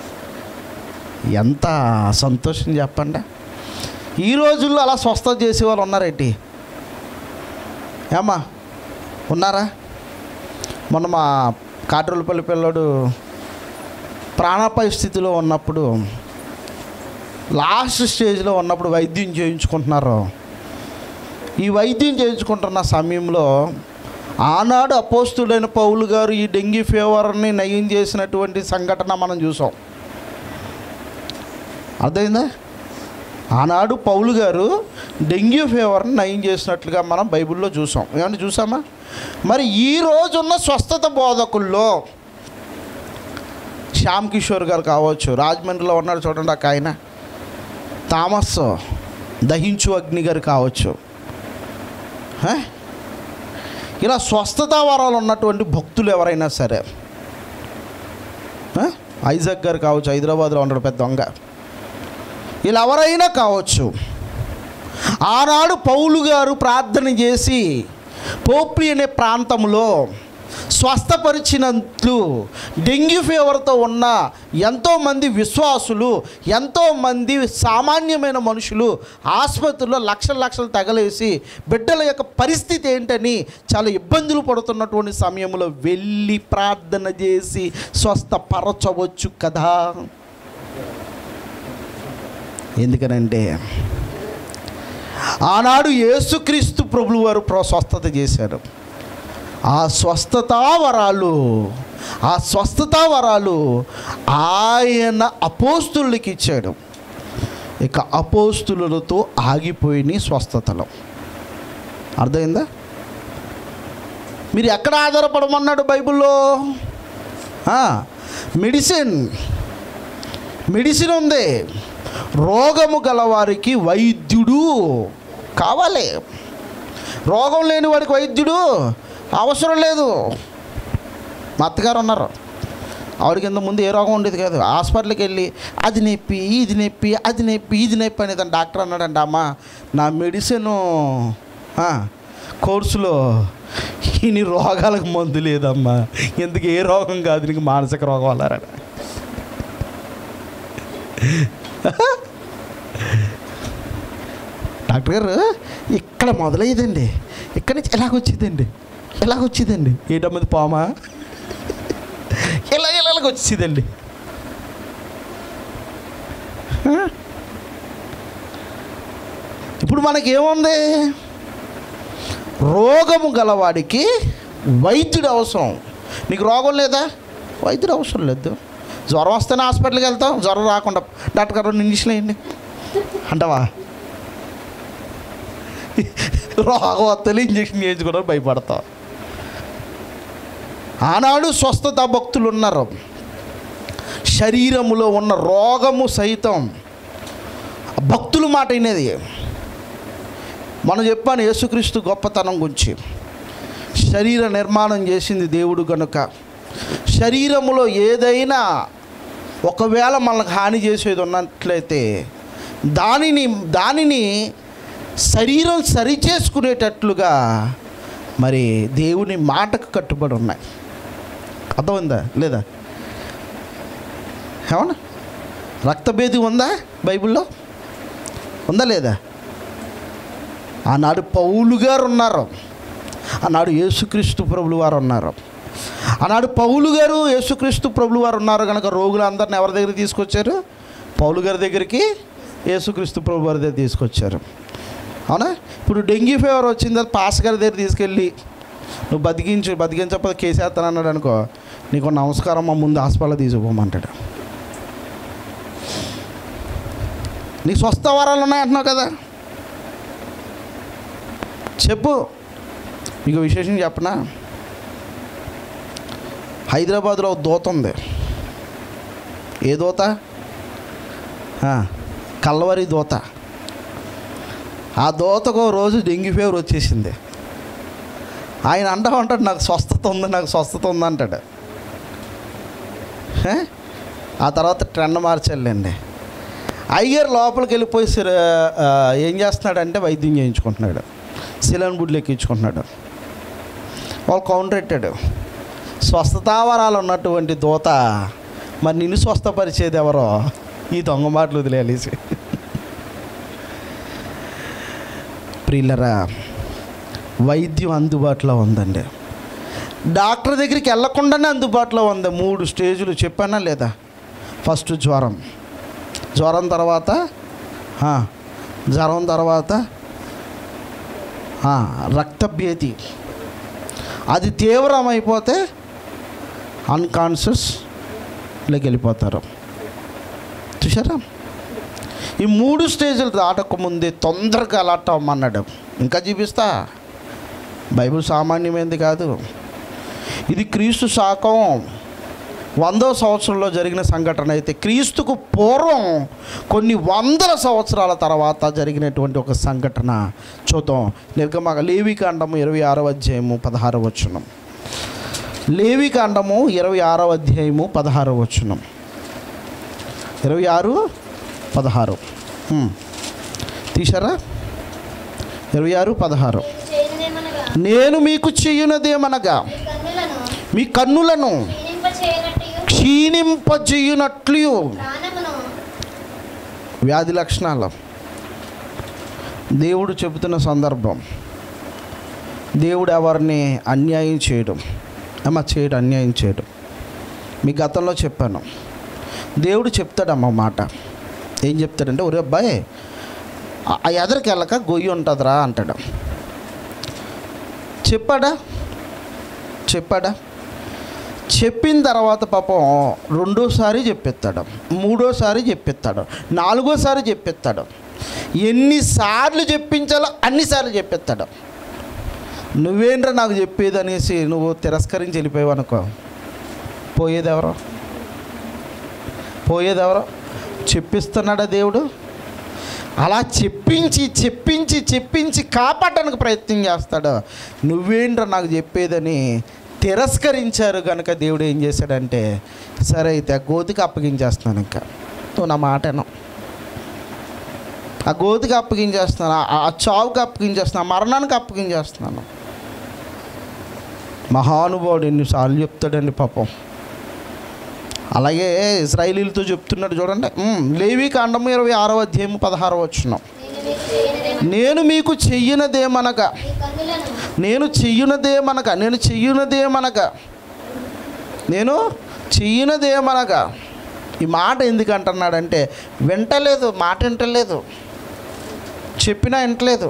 ఎంత సంతోషం చెప్పండి ఈ రోజుల్లో అలా స్వస్థత చేసే వాళ్ళు ఉన్నారేంటి ఏమ్మా ఉన్నారా మొన్న మా కాట్రోలపల్లి పిల్లడు ప్రాణాపాయ స్థితిలో ఉన్నప్పుడు లాస్ట్ స్టేజ్లో ఉన్నప్పుడు వైద్యం చేయించుకుంటున్నారు ఈ వైద్యం చేయించుకుంటున్న సమయంలో ఆనాడు అపోస్తుడైన పౌలు గారు ఈ డెంగ్యూ ఫీవర్ని నయం చేసినటువంటి సంఘటన మనం చూసాం అర్థమైందా ఆనాడు పౌలు గారు డెంగ్యూ ఫీవర్ని నయం చేసినట్లుగా మనం బైబిల్లో చూసాం ఏమన్నా చూసామా మరి ఈ రోజున్న స్వస్థత బోధకుల్లో శ్యామ్ కిషోర్ గారు కావచ్చు రాజమండ్రిలో ఉన్నాడు చూడండి ఒక ఆయన థామస్ దహించు అగ్ని గారు కావచ్చు హ? ఇలా స్వస్థత వరాలు ఉన్నటువంటి భక్తులు ఎవరైనా సరే హ? ఐజక్ గారు కావచ్చు హైదరాబాద్లో ఉన్నాడు పెద్ద దొంగ ఇలా ఎవరైనా కావచ్చు ఆనాడు పౌలు గారు ప్రార్థన చేసి పోప్రి అనే ప్రాంతంలో స్వస్థపరిచినట్లు డెంగ్యూ ఫీవర్తో ఉన్న ఎంతోమంది విశ్వాసులు ఎంతోమంది సామాన్యమైన మనుషులు ఆసుపత్రిలో లక్షల లక్షలు తగలేసి బిడ్డల యొక్క పరిస్థితి ఏంటని చాలా ఇబ్బందులు పడుతున్నటువంటి సమయంలో వెళ్ళి ప్రార్థన చేసి స్వస్థపరచవచ్చు కదా ఎందుకనంటే ఆనాడు యేసుక్రీస్తు ప్రభులు వారు ప్ర- స్వస్థత చేశారు ఆ స్వస్థతా వరాలు ఆ స్వస్థతా వరాలు ఆయన అపోస్తులకి ఇచ్చాడు ఇక అపోస్తులతో ఆగిపోయిన స్వస్థతలో అర్థమైందా మీరు ఎక్కడ ఆధారపడమన్నాడు బైబిల్లో ఆ, మెడిసిన్ మెడిసిన్ ఉంది రోగము గలవారికి వైద్యుడు కావాలి రోగం లేని వాడికి వైద్యుడు అవసరం లేదు మా అత్తగారు ఉన్నారు ఆవిడకి ఇంత ముందు ఏ రోగం ఉండేది కాదు హాస్పిటల్కి వెళ్ళి అది నొప్పి ఇది నొప్పి అది నొప్పి ఇది నొప్పి అనేది డాక్టర్ అన్నాడంట అమ్మ నా మెడిసిన్ కోర్సులో ఇన్ని రోగాలకు మందు లేదమ్మా ఎందుకు ఏ రోగం కాదు నీకు మానసిక రోగం అన్నారా డాక్టర్ గారు ఇక్కడ మొదలయ్యేదండి ఇక్కడి నుంచి ఎలాగొచ్చేదండి ఎలాగొచ్చేదండి ఏటమ్మది పామా ఇలా ఇలాగ వచ్చేదండి ఆ? ఇప్పుడు మనకేముంది రోగము గలవాడికి వైద్యుడు అవసరం నీకు రోగం లేదా వైద్యుడు అవసరం లేదు జ్వరం వస్తేనే హాస్పిటల్కి వెళ్తాం జ్వరం రాకుండా డాక్టర్ గారు రెండు ఇంజక్షన్ వేయండి అంటావా రోగం వస్తేనే ఇంజక్షన్ చేయించుకోవడానికి భయపడతాం ఆనాడు స్వస్థత భక్తులు ఉన్నారు శరీరములో ఉన్న రోగము సైతం భక్తుల మాట వినేది మనం చెప్పాను యేసుక్రీస్తు గొప్పతనం గురించి శరీర నిర్మాణం చేసింది దేవుడు గనుక శరీరములో ఏదైనా ఒకవేళ మనకు హాని చేసేది ఉన్నట్లయితే దానిని దానిని శరీరం సరిచేసుకునేటట్లుగా మరి దేవుని మాటకు కట్టుబడి ఉన్నాయి అర్థమైందా లేదా ఏమన్నా రక్తభేది ఉందా బైబిల్లో ఉందా లేదా ఆనాడు పౌలు గారు ఉన్నారు ఆనాడు యేసుక్రీస్తు ప్రభులు వారు ఉన్నారు ఆనాడు పౌలు గారు యేసుక్రీస్తు ప్రభులు వారు ఉన్నారు కనుక రోగులందరిని ఎవరి దగ్గర తీసుకొచ్చారు పౌలు గారి దగ్గరికి యేసుక్రీస్తు ప్రభు వారి దగ్గర తీసుకొచ్చారు అవునా ఇప్పుడు డెంగీ ఫీవర్ వచ్చిన తర్వాత పాస్ గారి దగ్గర తీసుకెళ్ళి నువ్వు బతికించు బతికించకపోతే కేసేస్తాను అన్నాడు అనుకో నీకు నమస్కారం మా ముందు హాస్పిటల్ తీసుకుపోమంటాడు నీకు స్వస్థ వరాలు ఉన్నాయంటున్నావు కదా చెప్పు మీకు విశేషం చెప్పనా హైదరాబాద్లో ఒక దూత ఉంది ఏ దూత ఆ, కల్వరి దూత ఆ దూతకు ఓ రోజు డెంగ్యూ ఫీవర్ వచ్చేసింది ఆయన అంటా ఉంటాడు నాకు స్వస్థత ఉంది నాకు స్వస్థత ఉంది అంటాడు హే? ఆ తర్వాత ట్రెండ్ మార్చాలండి అయ్యర్ లోపలికి వెళ్ళిపోయి సిర- ఆ, ఏం చేస్తున్నాడంటే వైద్యం చేయించుకుంటున్నాడు సిలన్ బుడ్లు ఎక్కించుకుంటున్నాడు వాళ్ళు కౌంటర్ పెట్టాడు స్వస్థతావరాలు ఉన్నటువంటి దూత మరి నిన్ను స్వస్థపరిచేది ఎవరో ఈ దొంగ మాటలు వదిలేసి ప్రియులరా వైద్యం అందుబాటులో ఉందండి డాక్టర్ దగ్గరికి వెళ్ళకుండానే అందుబాటులో ఉంది మూడు స్టేజులు చెప్పానా లేదా ఫస్ట్ జ్వరం జ్వరం తర్వాత ఆ, జ్వరం తర్వాత ఆ, రక్తభేది అది తీవ్రమైపోతే అన్కాన్షియస్లోకి వెళ్ళిపోతారు చూసారా ఈ మూడు స్టేజ్లు దాటకముందే తొందరగా అలాట్ అవ్వమన్నాడు ఇంకా చూపిస్తా బైబిల్ సామాన్యమైనది కాదు ఇది క్రీస్తు శాకం వందో సంవత్సరంలో జరిగిన సంఘటన అయితే క్రీస్తుకు పూర్వం కొన్ని వందల సంవత్సరాల తర్వాత జరిగినటువంటి ఒక సంఘటన చూద్దాం నిర్గమ లేవికాండము ఇరవై ఆరవ అధ్యాయము పదహారవ వచనం లేవికాండము ఇరవై ఆరవ అధ్యాయము పదహారవ వచనం ఇరవై ఆరు పదహారు హ్మ్. తీశారా ఇరవై ఆరు పదహారు చేయనిదేమనగా నేను మీకు చెయ్యునదేమనగా మీ కన్నులను మీ కన్నులను క్షీణింప చేయనట్టు క్షీణింపజేయునట్లు ప్రాణమును వ్యాధి లక్షణాలు దేవుడు చెబుతున్న సందర్భం దేవుడు ఎవరిని అన్యాయం చేయడం అమ్మ చేయడం అన్యాయం చేయడం మీ గతంలో చెప్పాను దేవుడు చెప్తాడమ్మ మాట ఏం చెప్తాడంటే ఒరే అబ్బాయి ఆ- ఆ ఎదరికి వెళ్ళక గొయ్యి ఉంటుందిరా అంటాడు చెప్పాడా చెప్పాడా చెప్పిన తర్వాత పాపం రెండోసారి చెప్పిస్తాడు మూడోసారి చెప్పిస్తాడు నాలుగోసారి చెప్పిస్తాడు ఎన్నిసార్లు చెప్పించాలో అన్నిసార్లు చెప్పిస్తాడు నువ్వేంట్రా నాకు చెప్పేది అనేసి నువ్వు తిరస్కరించి వెళ్ళిపోయావు అనుకో పోయేదెవరో పోయేదెవరో చెప్పిస్తున్నాడా దేవుడు అలా చెప్పించి చెప్పించి చెప్పించి కాపాడడానికి ప్రయత్నం చేస్తాడు నువ్వేంట్రా నాకు చెప్పేదని తిరస్కరించారు కనుక దేవుడు ఏం చేశాడంటే సరే అయితే ఆ గోతికి అప్పగించేస్తున్నాను ఇంకా నువ్వు నా మాట వినవు. ఆ గోతికి అప్పగించేస్తున్నాను ఆ- ఆ చావుకి అప్పగించేస్తున్నాను ఆ మరణానికి అప్పగించేస్తున్నాను మహానుభావుడు ఎన్నిసార్లు చెప్తాడండి పాపం అలాగే ఇజ్రాయిలీలతో చెప్తున్నాడు చూడండి ఉమ్, లేవి కాండము ఇరవై ఆరో అధ్యాయం పదహారో వచ్చిన నేను మీకు చేయనిదేమనగా నేను మీకుచెయ్యనదేమనగా మీ కన్నులను నేను చెయ్యునదేమనగా నేను చెయ్యునదేమనగా నేను చెయ్యనదేమనగా ఈ మాట ఎందుకు అంటున్నాడంటే వింటలేదు మాట వింటలేదు చెప్పినా వింటలేదు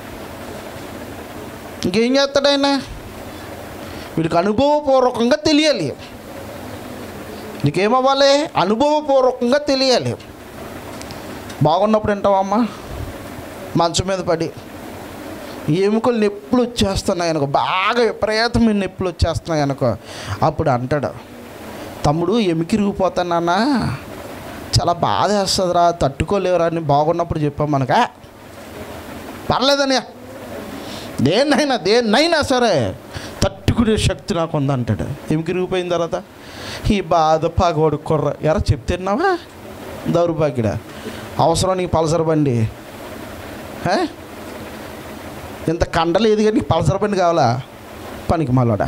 ఇంకేం చేస్తాడైనా వీడికి అనుభవపూర్వకంగా తెలియాలి నీకేమవ్వాలి అనుభవపూర్వకంగా తెలియాలి బాగున్నప్పుడు వింటావమ్మా మంచం మీద పడి ఎముకలు నొప్పులు వచ్చేస్తున్నాయి అనుకో బాగా విపరీతమైన నొప్పులు వచ్చేస్తున్నాయి అనుకో అప్పుడు అంటాడు తమ్ముడు ఎమికిరిగిపోతానా చాలా బాధ వేస్తుందిరా తట్టుకోలేవురా అని బాగున్నప్పుడు చెప్పాం మనక పర్లేదని దేన్నైనా దేన్నైనా సరే తట్టుకునే శక్తి నాకు ఉందంటాడు ఎమికిరిగిపోయిన తర్వాత ఈ బాధ పగోడు కుర్ర ఎరా చెప్తున్నావా దౌర్భాగ్యుడా అవసరం నీకు పల్సర్ బండి హే? ఇంత కండ లేదు కానీ నీకు పల్సర్ బండి కావాలా పనికి మళ్ళాడా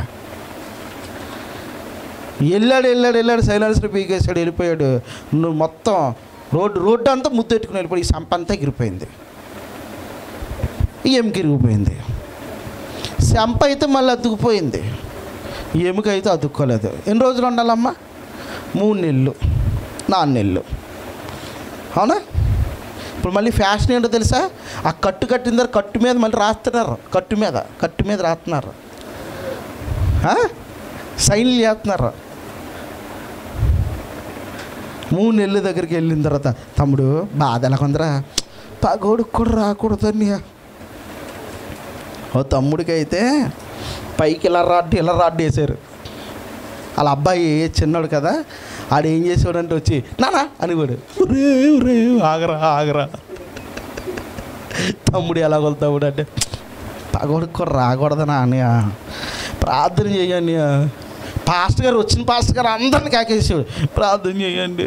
వెళ్ళాడు వెళ్ళాడు వెళ్ళాడు సైలెన్సర్ పీకేసాడు వెళ్ళిపోయాడు నువ్వు మొత్తం రోడ్డు రోడ్డు అంతా ముద్దెట్టుకుని వెళ్ళిపోయి ఈ సంప అంతా ఎగిరిపోయింది ఈ ఎముక ఇరిగిపోయింది సంప అయితే మళ్ళీ అతుక్కుపోయింది ఈ ఎముక అయితే అతుక్కోలేదు ఎన్ని రోజులు ఉండాలమ్మా మూడు నెలలు నాలుగు నెలలు అవునా ఇప్పుడు మళ్ళీ ఫ్యాషన్ ఏంటో తెలుసా ఆ కట్టు కట్టిన దగ్గర కట్టు మీద మళ్ళీ రాస్తున్నారు కట్టు మీద కట్టు మీద రాస్తున్నారు ఆ? సైన్లు చేస్తున్నారు మూడు నెలల దగ్గరికి వెళ్ళిన తర్వాత తమ్ముడు బాధ ఎలా కొందరా పగోడు కూడా రాకూడదని ఓ తమ్ముడికి అయితే పైకి ఇలా రాడ్డు ఇలా రాడ్డు వేశారు వాళ్ళ అబ్బాయి చిన్నాడు కదా ఆడు ఏం చేసేవాడంటే వచ్చి నానా అనేవాడు ఒరే ఒరే ఆగరా ఆగరా తమ్ముడు ఎలా కొలుతావుడు అంటే పగోడికి కూడా రాకూడదనా అన్నయ్య ప్రార్థన చేయండి పాస్టర్ గారు వచ్చిన పాస్టర్ గారు అందరిని కాకేసాడు ప్రార్థన చేయండి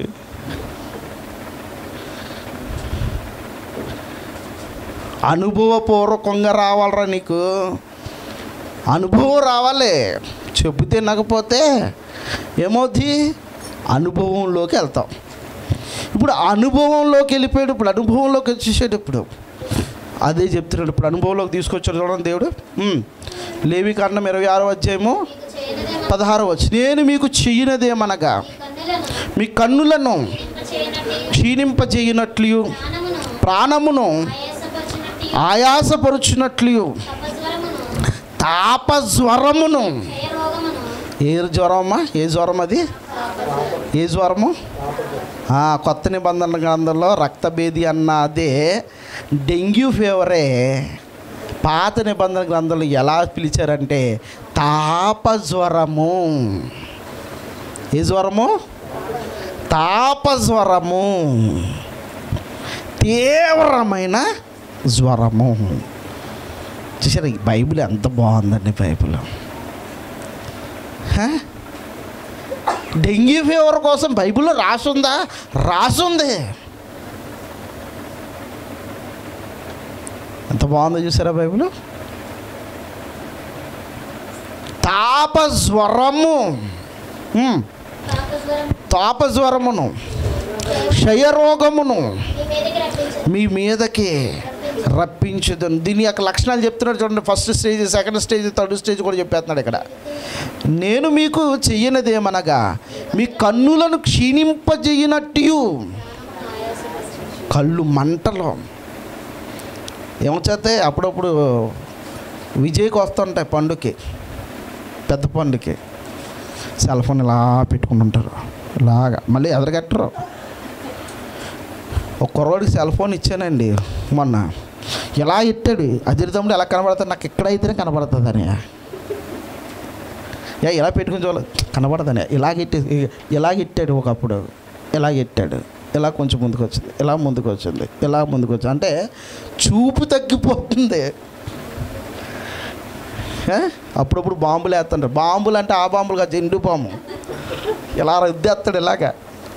అనుభవపూర్వకంగా రావాలరా నీకు అనుభవం రావాలి చెబితే నకపోతే ఏమవుద్ది అనుభవంలోకి వెళ్తాం ఇప్పుడు అనుభవంలోకి వెళ్ళిపోయాడు ఇప్పుడు అనుభవంలోకి వచ్చేసాడు ఇప్పుడు అదే చెప్తున్నాడు ఇప్పుడు అనుభవంలోకి తీసుకొచ్చాడు చూడండి దేవుడు ఉమ్. లేవి కాండం ఇరవై ఆరో అధ్యాయము మీకు చేయనిదేమనగా పదహారో వచ్చి నేను మీకు చెయ్యినదేమనగా మీ కన్నులను మీ కన్నులను క్షీణింపచేయనట్టి క్షీణింపజేయనట్లు ప్రాణమును ప్రాణమును ఆయాసపరచునట్టి ఆయాసపరుచునట్లు తపజ్వరమును తాపజ్వరమును క్షయరోగమును ఏ జ్వరం అమ్మా ఏ జ్వరం అది ఏ జ్వరము ఆ, కొత్త నిబంధన గ్రంథంలో రక్తభేది అన్న అదే డెంగ్యూ ఫీవరే పాత నిబంధన గ్రంథంలో ఎలా పిలిచారంటే తాపజ్వరము ఏ జ్వరము తాపజ్వరము తీవ్రమైన జ్వరము చూసారా ఈ బైబిల్ ఎంత బాగుందండి బైబిల్ హ? డెంగ్యూ ఫీవర్ కోసం బైబిల్లో రాసుందా రాసుంది ఎంత బాగుందో చూసారా బైబిల్ తాపజ్వరము ఉమ్, తాపజ్వరం తాపజ్వరమును క్షయరోగమును మీ మీదకి రప్పించదు మీ మీదకి రప్పించదు దీని యొక్క లక్షణాలు చెప్తున్నాడు చూడండి first stage second stage third stage కూడా చెప్పేస్తున్నాడు ఇక్కడ నేను మీకు చెయ్యనిదేమనగా మీ కన్నులను క్షీణింపజేయనట్టు కళ్ళు మంటలు ఏమొచ్చేస్తే అప్పుడప్పుడు విజయ్కి వస్తుంటాయి పండుకి పెద్ద పండుకి సెల్ ఫోన్ ఇలా పెట్టుకుంటుంటారు ఇలాగా మళ్ళీ ఎదరగట్టరు ఒక కుర్రోడికి సెల్ ఫోన్ ఇచ్చానండి మొన్న ఎలా ఇట్టాడు అదిరితమ్ముడు ఎలా కనబడుతుంది నాకు ఎక్కడైతేనే కనబడుతుందని యా ఇలా పెట్టుకుని చూడాలి కనబడదని ఇలాగ ఇట్టి ఇలాగ ఇట్టాడు ఒకప్పుడు ఇలాగ ఇట్టాడు ఇలా కొంచెం ముందుకు వచ్చింది ఇలా ముందుకు వచ్చింది ఇలా ముందుకు వచ్చింది అంటే చూపు తగ్గిపోతుంది ఏ? అప్పుడప్పుడు బాంబులు వేస్తుంటారు బాంబులు అంటే ఆ బాంబులు కాదు జెండు బాంబు ఇలా రుద్దేస్తాడు ఇలాగా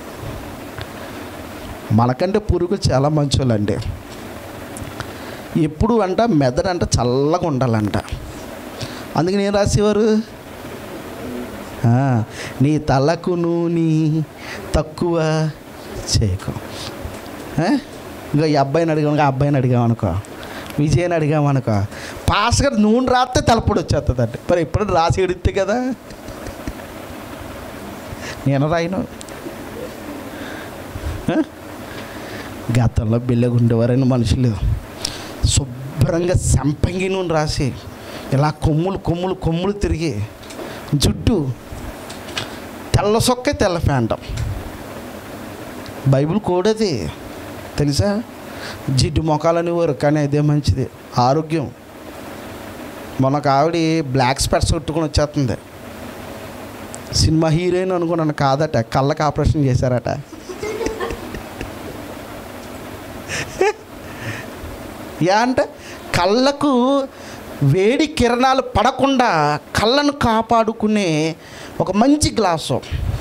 మనకంటే పురుగు చాలా మంచోళ్ళండి ఎప్పుడు అంట మెదడంట చల్లగా ఉండాలంట అందుకని ఏం రాసేవారు ఆ, నీ తలకు నూనె తక్కువ చేయకు ఆ? ఇంకా ఈ అబ్బాయిని అడిగామనుకో ఆ అబ్బాయిని అడిగామనుకో విజయని అడిగామనుకో పాస్ గారు నూనె రాస్తే తలపొడి వచ్చేస్తుంది అంటే మరి ఎప్పుడు రాసి ఎడితే కదా నేను రాయను ఆ? గతంలో బిల్లగా ఉండేవారని మనుషులు శుభ్రంగా సంపంగి నూనె రాసి ఇలా కొమ్ములు కొమ్ములు కొమ్ములు తిరిగి జుట్టు తెల్ల సొక్కే తెల్ల ప్యాంటం బైబిల్ కూడది తెలుసా జిడ్డు మొఖాలని వారు కానీ అదే మంచిది ఆరోగ్యం మొన్నకు ఆవిడ బ్లాక్ స్పెట్స్ కొట్టుకొని వచ్చేస్తుంది సినిమా హీరోయిన్ అనుకున్నాను కాదట కళ్ళకి ఆపరేషన్ చేశారట యా అంటే కళ్ళకు వేడి కిరణాలు పడకుండా కళ్ళను కాపాడుకునే ఒక మంచి గ్లాసు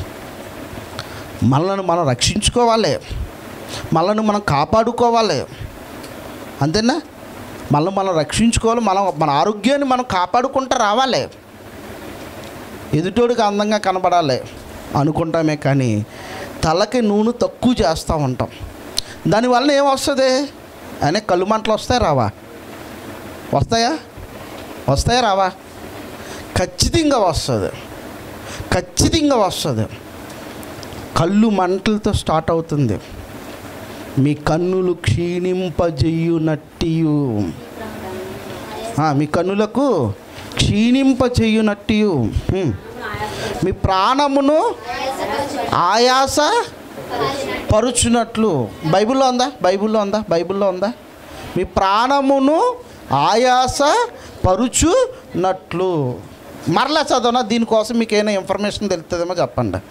మనలను మనం రక్షించుకోవాలి మనల్ని మనం కాపాడుకోవాలి అంతేనా మనల్ని మనం రక్షించుకోవాలి మనం మన ఆరోగ్యాన్ని మనం కాపాడుకుంటూ రావాలి ఎదుటోడికి అందంగా కనబడాలి అనుకుంటామే కానీ తలకి నూనె తక్కువ చేస్తూ ఉంటాం దానివల్ల ఏమొస్తుంది అనే కళ్ళు మంటలు వస్తాయి రావా వస్తాయా వస్తాయా రావా ఖచ్చితంగా వస్తుంది ఖచ్చితంగా వస్తుంది కళ్ళు మంటలతో స్టార్ట్ అవుతుంది మీ కన్నులు క్షీణింపజేయునట్టియు ఆ, మీ కన్నులకు క్షీణింపజేయునట్టియు హ్మ్. మీ ప్రాణమును ఆయాస పరుచునట్లు బైబిల్లో ఉందా బైబిల్లో ఉందా బైబిల్లో ఉందా మీ ప్రాణమును ఆయాస పరుచునట్లు మరలా చదవనా దీనికోసం మీకు ఏమైనా ఇన్ఫర్మేషన్ తెలుస్తుందేమో చెప్పండి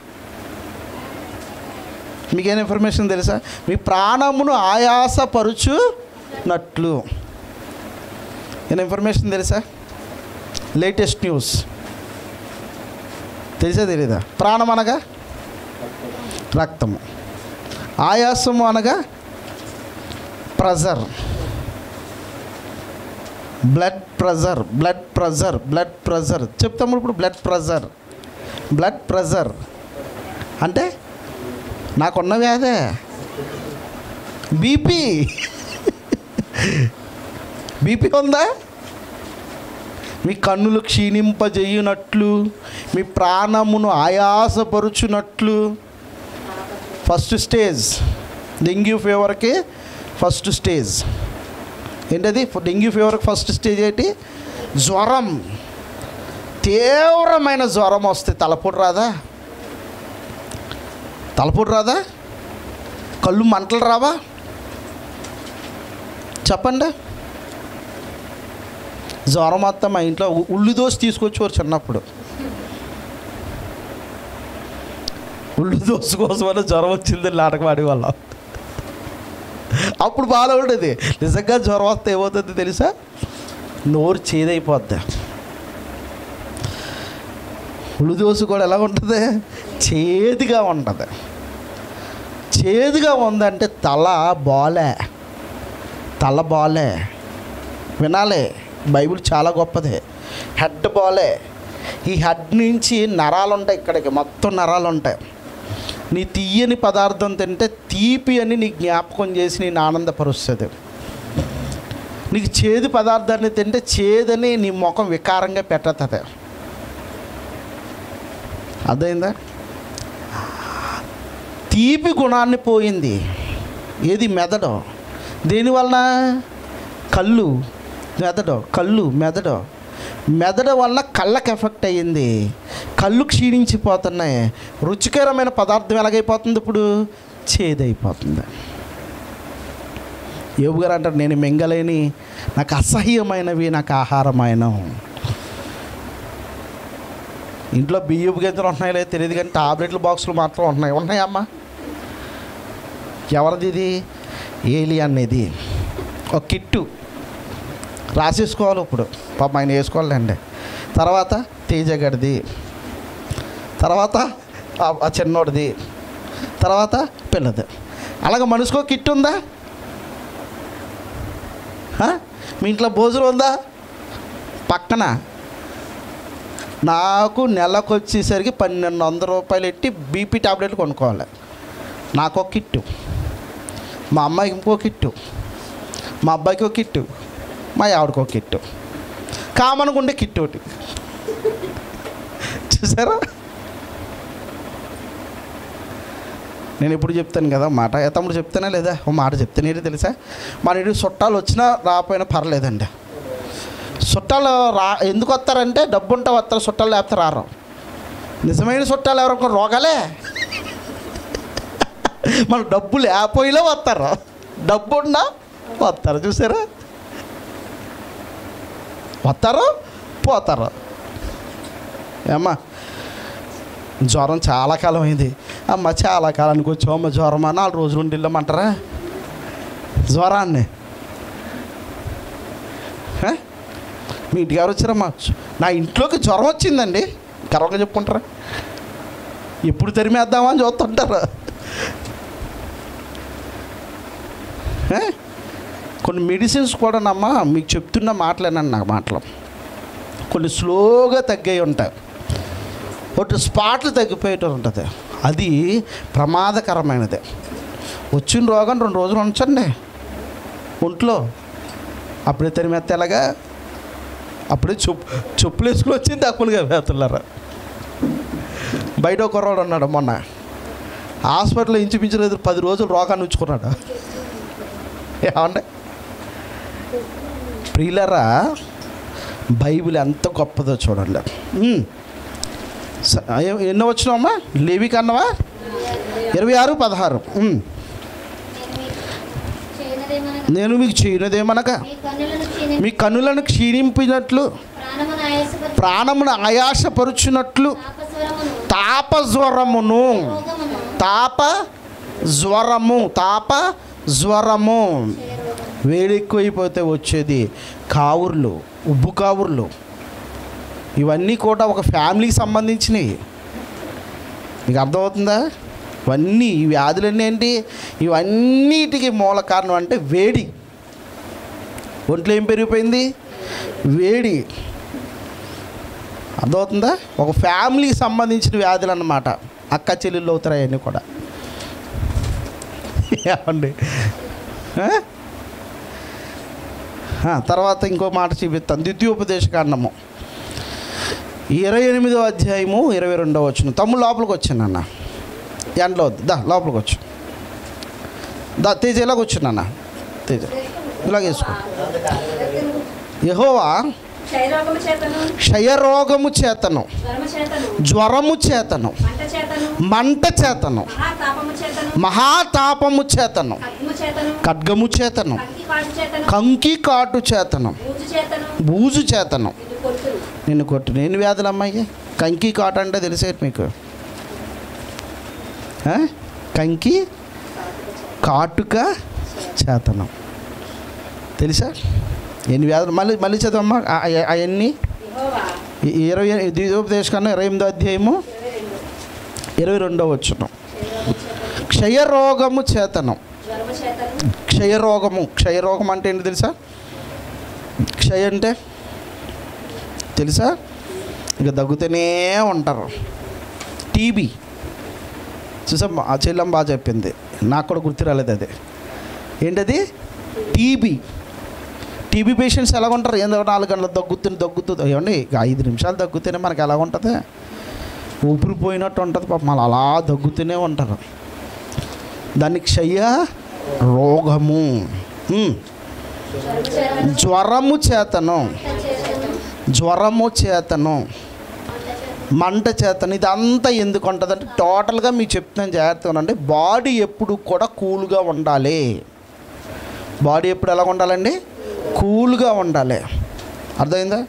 మీకేం ఇన్ఫర్మేషన్ తెలుసా మీ ప్రాణమును ఆయాసపరుచునట్లు ఏమైనా ఇన్ఫర్మేషన్ తెలుసా లేటెస్ట్ న్యూస్ తెలుసా తెలీదా ప్రాణం అనగా రక్తము ఆయాసము అనగా pressure blood pressure blood pressure blood pressure చెప్తాము ఇప్పుడు బ్లడ్ ప్రెజర్ బ్లడ్ ప్రెజర్ అంటే నాకున్న వ్యాధే బీపీ బీపీ ఉందా మీ కన్నులు క్షీణింపజేయునట్లు మీ ప్రాణమును ఆయాసపరుచునట్లు ఫస్ట్ స్టేజ్ డెంగ్యూ ఫీవర్కి ఫస్ట్ స్టేజ్ ఏంటది డెంగ్యూ ఫీవర్కి ఫస్ట్ స్టేజ్ ఏంటి జ్వరం తీవ్రమైన జ్వరం వస్తే తలపోటు రాదా తలపోటు రాదా కళ్ళు మంటలు రావా చెప్పండి జ్వరం మొత్తం మా ఇంట్లో ఉ- ఉల్లి దోశ తీసుకొచ్చేవారు చిన్నప్పుడు ఉల్లి దోశ కోసమైనా జ్వరం వచ్చింది నాటకం ఆడేవాళ్ళం అప్పుడు బాగా ఉండేది నిజంగా జ్వరం వస్తే ఏమవుతుంది తెలుసా నోరు చేదైపోద్ది ఉల్లి దోశ కూడా ఎలా ఉంటుంది చేదుగా ఉంటుంది చేదుగా ఉందంటే తల బాలే తల బాలే వినాలే బైబిల్ చాలా గొప్పది హెడ్ బాలే ఈ హెడ్ నుంచి నరాలు ఉంటాయి ఇక్కడికి మొత్తం నరాలు ఉంటాయి నీ తీయని పదార్థం తింటే తీపి అని నీ జ్ఞాపకం చేసి నేను ఆనందపరుస్తుంది నీకు చేదు పదార్థాన్ని తింటే చేదని నీ ముఖం వికారంగా పెట్టతుంది అర్థమైందా తీపి గుణాన్ని పోయింది ఏది మెదడు దేనివలన కళ్ళు మెదడు కళ్ళు మెదడు మెదడు వలన కళ్ళకి ఎఫెక్ట్ అయ్యింది కళ్ళు క్షీణించిపోతున్నాయి రుచికరమైన పదార్థం ఎలాగైపోతుంది ఇప్పుడు చేదైపోతుంది యోగు గారు అంటారు నేను మింగలేని నాకు అసహ్యమైనవి నాకు ఆహారమైన ఇంట్లో బియ్యపు గింజలు ఉంటున్నాయో లేదో తెలియదు కానీ టాబ్లెట్ల బాక్సులు మాత్రం ఉంటున్నాయి ఉన్నాయమ్మా ఎవరిది ఇది ఏలియన్ ఇది ఒక కిట్టు రాసేసుకోవాలి ఇప్పుడు పాప ఆయన వేసుకోవాలండి తర్వాత తేజ గడిది తర్వాత ఆ- ఆ చిన్నోడిది తర్వాత పిల్లది అలాగే మనిషికో కిట్ ఉందా ఆ? మీ ఇంట్లో భోజనం ఉందా పక్కన నాకు నెలకు వచ్చేసరికి పన్నెండు వందల రూపాయలు ఎట్టి బీపీ టాబ్లెట్లు కొనుక్కోవాలి నాకు ఒక కిట్టు మా అమ్మాయికి ఇంకో కిట్టు మా అబ్బాయికి ఒక కిట్టు మా ఆవిడకి ఒక కిట్టు కామన్గా ఉండే కిట్టు ఒకటి చూసారా నేను ఎప్పుడు చెప్తాను కదా మాట ఏ తమ్ముడు చెప్తానా లేదా ఓ మాట చెప్తాను ఏంటి తెలుసా మన ఇంటి చుట్టాలు వచ్చినా రాకపోయినా పర్లేదండి చుట్టాలు రా ఎందుకు వస్తారంటే డబ్బు ఉంటే వస్తారు చుట్టాలు లేకపోతే రారు నిజమైన చుట్టాలు ఎవరికి రోగాలే మన డబ్బు లేకపోయినా వస్తారు డబ్బు ఉన్నా వస్తారు చూసారా వస్తారు పోతారు ఏమ్మా జ్వరం చాలా కాలం అయింది అమ్మ చాలా కాలానికి వచ్చావు అమ్మ జ్వరమా నాలుగు రోజులు ఉండి వెళ్ళమంటారా జ్వరాన్ని హ? మీ ఇంటికి ఎవరు వచ్చారమ్మా నా ఇంట్లోకి జ్వరం వచ్చిందండి గర్వంగా చెప్పుకుంటారా ఎప్పుడు తరిమేద్దామా అని చూస్తుంటారు హ? కొన్ని మెడిసిన్స్ కూడానమ్మా మీకు చెప్తున్న మాటలేనండి నాకు మాటలు కొన్ని స్లోగా తగ్గాయి ఉంటాయి ఒకటి స్పాట్లు తగ్గిపోయేటం ఉంటుంది అది ప్రమాదకరమైనది వచ్చిన రోగం రెండు రోజులు ఉంచండి ఒంట్లో అప్పుడే తరిమెత్త ఎలాగా అప్పుడే చెప్పు చెప్పులు వేసుకుని వచ్చింది అప్పులుగా వేస్తున్నారా బయట ఒక కుర్రాడు ఉన్నాడు మొన్న హాస్పిటల్లో ఇంచుమించలేదు పది రోజులు రోగాన్ని ఉంచుకున్నాడు ఏమండి ప్రియులరా బైబిల్ ఎంత గొప్పదో చూడండి ఉమ్. స- ఏ- ఎన్నో వచ్చినావమ్మా లేవి కన్నవా ఇరవై ఆరు పదహారు ఉమ్. చేయనదేమనగా నేను మీకు చేయనదేమనగా మీ కన్నులను క్షీణి మీ కన్నులను క్షీణింపినట్లు ప్రాణమును ఆయాసపరచు ప్రాణమును ఆయాసపరుచున్నట్లు తాపస్వరమును తాపజ్వరమును రోగమును తాప జ్వరము తాప జ్వరము వేడి ఎక్కువైపోతే వచ్చేది కావుర్లు ఉబ్బు కావుర్లు ఇవన్నీ కూడా ఒక ఫ్యామిలీకి సంబంధించినవి మీకు అర్థమవుతుందా ఇవన్నీ ఈ వ్యాధులన్నీ ఏంటి ఇవన్నిటికీ మూల కారణం అంటే వేడి ఒంట్లో ఏం పెరిగిపోయింది వేడి అర్థమవుతుందా ఒక ఫ్యామిలీకి సంబంధించిన వ్యాధులు అన్నమాట అక్క చెల్లెళ్ళు అవుతారు అవన్నీ కూడా ఏమండి ఆ? ఆ, తర్వాత ఇంకో మాట చూపిస్తాను ద్వితీయోపదేశ కాండము ఇరవై ఎనిమిదో అధ్యాయము ఇరవై రెండో వచ్చిన తమ్ముడు లోపలికి వచ్చాను అన్న ఎండలో వద్దు దా లోపలికి వచ్చు దా తేజ ఇలాగ వచ్చానన్న తేజ ఇలాగ వేసుకో యహోవా క్షయరోగము చేతను క్షయరోగము చేతను జ్వరము చేతను జ్వరము చేతను మంట చేతను మంట చేతను మహాతాపము చేతను మహాతాపము చేతను ఖడ్గము చేతను ఖడ్గము చేతను కంకి కాటు చేతను కంకి కాటు చేతను బూజు చేతను బూజు చేతను ఇది కొడుతురు నిన్ను కొట్టు నేను వ్యాధులు అమ్మాయి కంకి కాటు అంటే తెలిసేది మీకు ఆ? కంకి కాటుక చేతనం తెలుసా ఎన్ని వ్యాధులు మళ్ళీ మళ్ళీ చదవమ్మా అవన్నీ యెహోవా ఇరవై ద్వితోపదేశ కన్నా ఇరవై ఎనిమిదో అధ్యాయము ఇరవై రెండో వచ్చును క్షయరోగము చేతనం జ్వరము చేతను క్షయరోగము క్షయరోగం అంటే ఏంటి తెలుసా క్షయ అంటే తెలుసా ఇక దగ్గుతూనే ఉంటారు టీబీ చూసా ఆ చెల్లెమ్మ బాగా చెప్పింది నాకు కూడా గుర్తు రాలేదు అది ఏంటది టీబీ టీబీ పేషెంట్స్ ఎలా ఉంటారు ఏందో నాలుగు గంటలు దగ్గుతుంది దగ్గుతుంది ఏమండి ఇక ఐదు నిమిషాలు దగ్గుతూనే మనకి ఎలా ఉంటుంది ఊపిరి పోయినట్టు ఉంటుంది పాప మళ్ళీ అలా దగ్గుతూనే ఉంటారు దాన్ని క్షయ రోగము ఉమ్. జ్వరము చేతను జ్వరము చేతను మంట చేతను ఇదంతా ఎందుకు ఉంటుంది అంటే టోటల్గా మీకు చెప్తున్నాను జాగ్రత్తగా ఉండండి బాడీ ఎప్పుడు కూడా కూల్గా ఉండాలి బాడీ ఎప్పుడు ఎలా ఉండాలండి కూల్గా ఉండాలి అర్థమైందా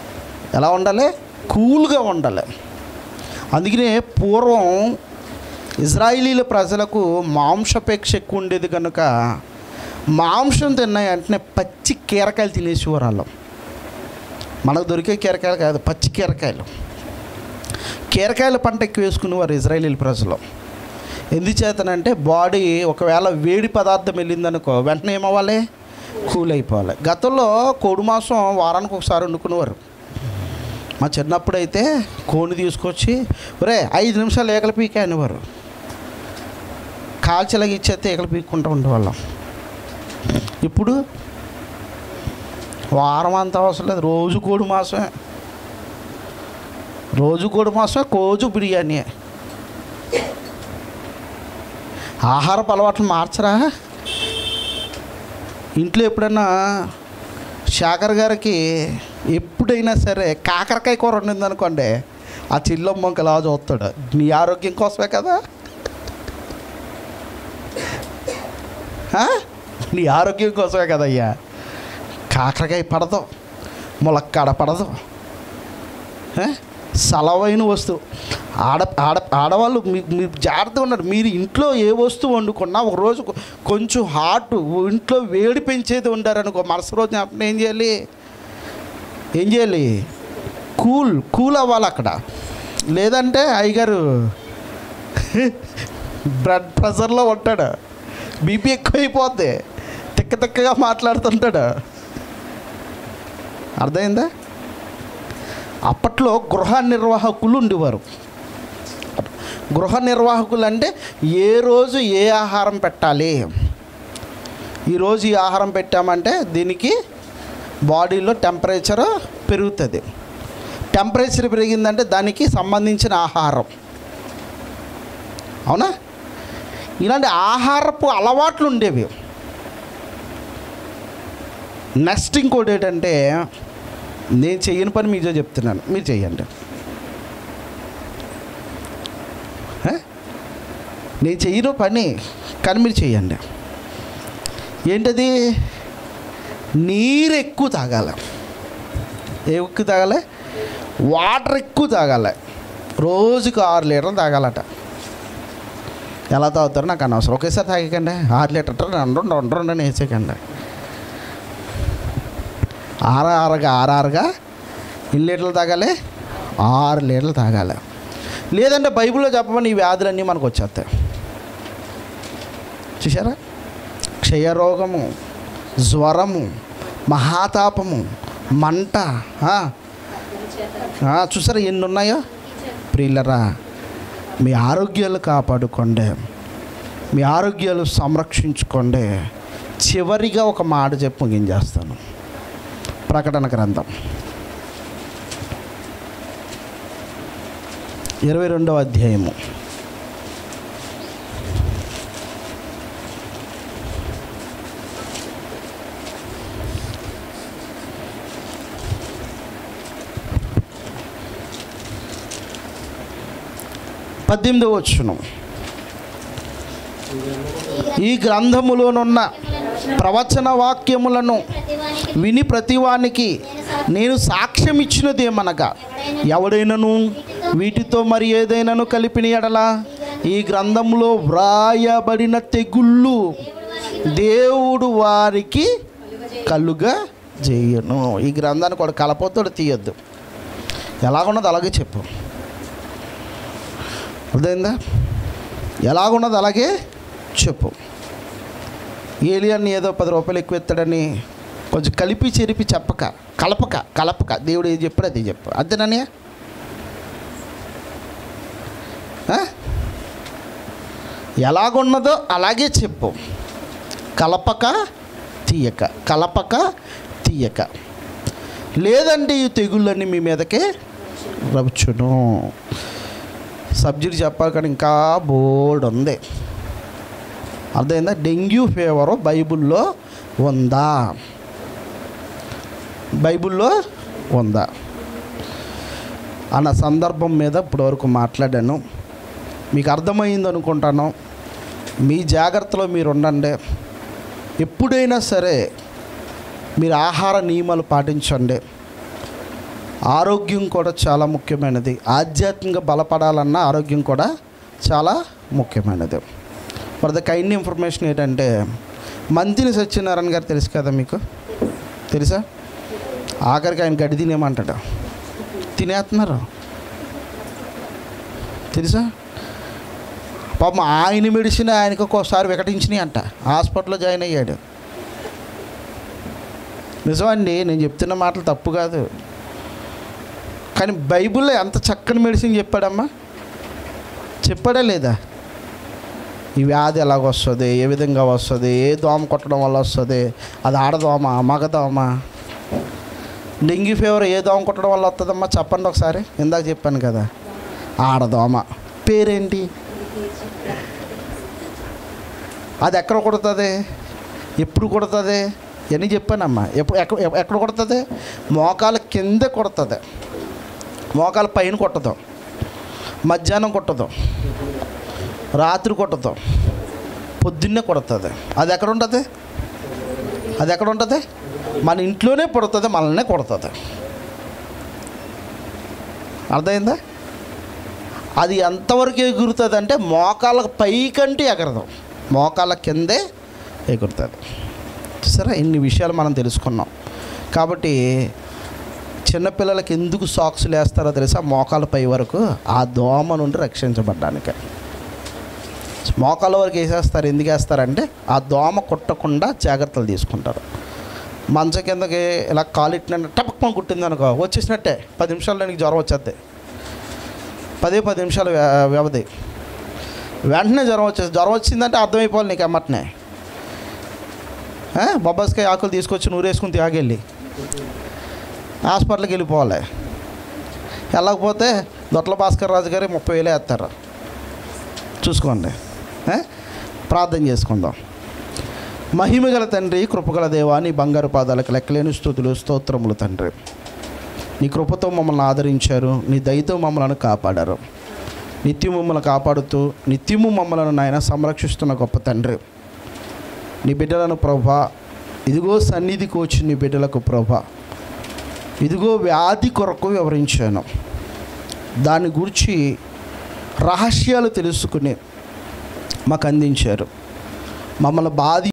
ఎలా ఉండాలి కూల్గా ఉండాలి అందుకనే పూర్వం ఇజ్రాయిలీల ప్రజలకు మాంసపేక్ష ఎక్కువ ఉండేది కనుక మాంసం తిన్న వెంటనే పచ్చి కీరకాయలు తినేసేవారు వాళ్ళు మనకు దొరికే కీరకాయలు కాదు పచ్చి కీరకాయలు కీరకాయల పంట ఎక్కువ వేసుకునేవారు ఇజ్రాయిలీల ప్రజలు ఎందుచేతనంటే బాడీ ఒకవేళ వేడి పదార్థం వెళ్ళిందనుకో వెంటనే ఏమవ్వాలి కూల్ అయిపోవాలి గతంలో కోడి మాంసం వారానికి ఒకసారి వండుకునేవారు మా చిన్నప్పుడు అయితే కోడిని తీసుకొచ్చి ఒరే ఐదు నిమిషాలు ఏకలు పీకే అనేవారు కాల్చలాగా ఇచ్చేస్తే ఏకలు పీక్కుంటూ ఉండేవాళ్ళం ఇప్పుడు వారం అంత అవసరం లేదు రోజు కోడి మాసమే రోజు కోడి మాసమే రోజు బిర్యానీ ఆహారపు అలవాట్లు మార్చరా ఇంట్లో ఎప్పుడైనా శేఖర్ గారికి ఎప్పుడైనా సరే కాకరకాయ కూర వండింది అనుకోండి ఆ చిల్లమ్మంక అలా చూస్తాడు నీ ఆరోగ్యం కోసమే కదా ఆ? నీ ఆరోగ్యం కోసమే కదయ్యా కాకరకాయ పడదు ములక్కాడ పడదు ఆ? సలవైన వస్తువు ఆడ ఆడ ఆడవాళ్ళు మీ- మీరు జాగ్రత్తగా ఉన్నారు మీరు ఇంట్లో ఏ వస్తువు వండుకున్నా ఒక రోజు కొ- కొంచెం హాట్ ఇంట్లో వేడి పెంచేది ఉండారనుకో మరుసటి రోజు అప్పుడు ఏం చేయాలి ఏం చేయాలి కూల్ కూల్ అవ్వాలి అక్కడ లేదంటే అయ్యగారు బ్లడ్ ప్రెషర్లో ఉంటాడు బీపీ ఎక్కువైపోద్ది తిక్క తిక్కగా మాట్లాడుతుంటాడు అర్థమైందా అప్పట్లో గృహ నిర్వాహకులు ఉండేవారు గృహ నిర్వాహకులు అంటే ఏ రోజు ఏ ఆహారం పెట్టాలి ఈరోజు ఈ ఆహారం పెట్టామంటే దీనికి బాడీలో టెంపరేచర్ పెరుగుతుంది టెంపరేచర్ పెరిగిందంటే దానికి సంబంధించిన ఆహారం అవునా ఇలాంటి ఆహారపు అలవాట్లు ఉండేవి నెక్స్ట్ ఇంకోటి ఏంటంటే నేను చెయ్యని పని మీతో చెప్తున్నాను మీరు చెయ్యండి హే? నేను చెయ్యను పని కానీ మీరు చెయ్యండి ఏంటది నీరు ఎక్కువ తాగాలి ఏ ఎక్కువ తాగాలి వాటర్ ఎక్కువ తాగాలి రోజుకు ఆరు లీటర్లు తాగాలట ఎలా తాగుతారో నాకు అనవసరం ఒకేసారి తాగకండి ఆరు లీటర్ రెండు రెండు రెండు రెండు అని వేసేయకండి ఆరు ఆరుగా ఆరు ఆరుగా ఎన్ని లీటర్లు తాగాలి ఆరు లీటర్లు తాగాలి లేదంటే బైబిల్లో చెప్పమని ఈ వ్యాధులన్నీ మనకు వచ్చేస్తాయి చూసారా క్షయరోగము జ్వరము మహాతాపము మంట ఆ, ఆ, చూసారా ఎన్ని ఉన్నాయో ప్రియులరా మీ ఆరోగ్యాలు కాపాడుకోండి మీ ఆరోగ్యాలు సంరక్షించుకోండి చివరిగా ఒక మాట చెప్పి ముగించేస్తాను ప్రకటన గ్రంథం ఇరవై రెండవ అధ్యాయము పద్దెనిమిదవ వచ్చును ఈ గ్రంథములోనున్న ప్రవచన వాక్యములను ప్రతివానికి విని ప్రతివానికి నేను సాక్ష్యం ఇచ్చినదేమనగా ఎవడైనను వీటితో మరి ఏదైనాను కలిపిన ఎడల ఈ గ్రంథంలో వ్రాయబడిన తెగుళ్ళు దేవుడు వారికి కలుగా చేయను ఈ గ్రంథాన్ని కూడా కలపోతాడు తీయొద్దు ఎలాగున్నది అలాగే చెప్పు అర్థమైందా ఎలాగున్నది అలాగే చెప్పు ఏలియాన్ని ఏదో పది రూపాయలు ఎక్కువ ఎత్తాడని కొంచెం కలిపి చెరిపి చెప్పక కలపక కలపక దేవుడు ఏది చెప్పాడు అది చెప్పు అంతేనన్నయ్య ఆ? ఎలాగున్నదో అలాగే చెప్పు కలపక తీయక కలపక తీయక లేదంటే ఈ తెగుళ్ళన్నీ మీ మీదకే రవచ్చును సబ్జెక్ట్ చెప్పాలి కానీ ఇంకా బోర్డు ఉంది అర్థమైందా డెంగ్యూ ఫీవర్ బైబిల్లో ఉందా బైబిల్లో ఉందా అన్న సందర్భం మీద ఇప్పటివరకు మాట్లాడాను మీకు అర్థమైంది అనుకుంటాను మీ జాగ్రత్తలో మీరు ఉండండి ఎప్పుడైనా సరే మీరు ఆహార నియమాలు పాటించండి ఆరోగ్యం కూడా చాలా ముఖ్యమైనది ఆధ్యాత్మికంగా బలపడాలన్నా ఆరోగ్యం కూడా చాలా ముఖ్యమైనది ఫర్ ద కైండ్ ఇన్ఫర్మేషన్ ఏంటంటే మంతిని సత్యనారాయణ గారు తెలుసు కదా మీకు తెలుసా ఆఖరికి ఆయన గడ్డి తినేమంటాడు తినేస్తున్నారు తెలుసా పాపం ఆయన మెడిసిన్ ఆయనకు ఒక్కోసారి వికటించినాయి అంట హాస్పిటల్లో జాయిన్ అయ్యాడు నిజమండి నేను చెప్తున్న మాటలు తప్పు కాదు కానీ బైబిల్లో ఎంత చక్కని మెడిసిన్ చెప్పాడమ్మా చెప్పాడా లేదా ఈ వ్యాధి ఎలాగ వస్తుంది ఏ విధంగా వస్తుంది ఏ దోమ కొట్టడం వల్ల వస్తుంది అది ఆడదోమ మగదోమ డెంగ్యూ ఫీవర్ ఏ దోమ కొట్టడం వల్ల వస్తుందమ్మా చెప్పండి ఒకసారి ఇందాక చెప్పాను కదా ఆడదోమ పేరేంటి అది ఎక్కడ కొడుతుంది ఎప్పుడు కొడుతుంది ఇవన్నీ చెప్పానమ్మా ఎప్పుడు ఎక్కడ ఎక్కడ కొడుతుంది మోకాల కింద కొడుతుంది మోకాల పైన కొట్టదు మధ్యాహ్నం కొట్టదు రాత్రి కొట్టదు పొద్దున్నే కొడుతుంది అది ఎక్కడ ఉంటుంది అది ఎక్కడ ఉంటుంది మన ఇంట్లోనే పుడుతుంది మనల్నే కొడుతుంది అర్థమైందా అది ఎంతవరకు ఎగురుతుంది అంటే మోకాళ్ళ పైకంటే ఎగరదు మోకాళ్ళ కిందే ఎగురుతుంది చూసారా ఇన్ని విషయాలు మనం తెలుసుకున్నాం కాబట్టి చిన్నపిల్లలకి ఎందుకు సాక్స్లు వేస్తారో తెలుసా మోకాళ్ళ పై వరకు ఆ దోమ నుండి రక్షించబడ్డానికి మోకాళ్ళ వరకు వేసేస్తారు ఎందుకు వేస్తారంటే ఆ దోమ కుట్టకుండా జాగ్రత్తలు తీసుకుంటారు మంచం కిందకి ఇలా కాలిట్టిన టపక్మని కుట్టింది అనుకో వచ్చేసినట్టే పది నిమిషాల్లో నీకు జ్వరం వచ్చేద్ది పదే పది నిమిషాల వ్య- వ్యవధి వెంటనే జ్వరం వచ్చేసి జ్వరం వచ్చిందంటే అర్థమైపోవాలి నీకు అమ్మటనే ఆ, బొబ్బాస్కాయ ఆకులు తీసుకొచ్చి నూరేసుకుని తాగెళ్ళి హాస్పిటల్కి వెళ్ళిపోవాలి వెళ్ళకపోతే దొట్ల భాస్కర్ రాజు గారు ముప్పై వేలు వేస్తారు చూసుకోండి ఆ? ప్రార్థన చేసుకుందాం మహిమగల తండ్రి కృపగల దేవా నీ బంగారు పాదాలకు లెక్కలేని స్థుతులు స్తోత్రములు తండ్రి నీ కృపతో మమ్మల్ని ఆదరించారు నీ దయతో మమ్మల్ని కాపాడారు నిత్యం మమ్మల్ని కాపాడుతూ నిత్యము మమ్మల్ని నాయన సంరక్షిస్తున్న గొప్ప తండ్రి నీ బిడ్డలను ప్రభా ఇదిగో సన్నిధికి వచ్చి నీ బిడ్డలకు ప్రభా ఇదిగో వ్యాధి కొరకు వివరించాను దాని గురించి రహస్యాలు తెలుసుకుని మాకు అందించారు మమ్మల్ని బాధి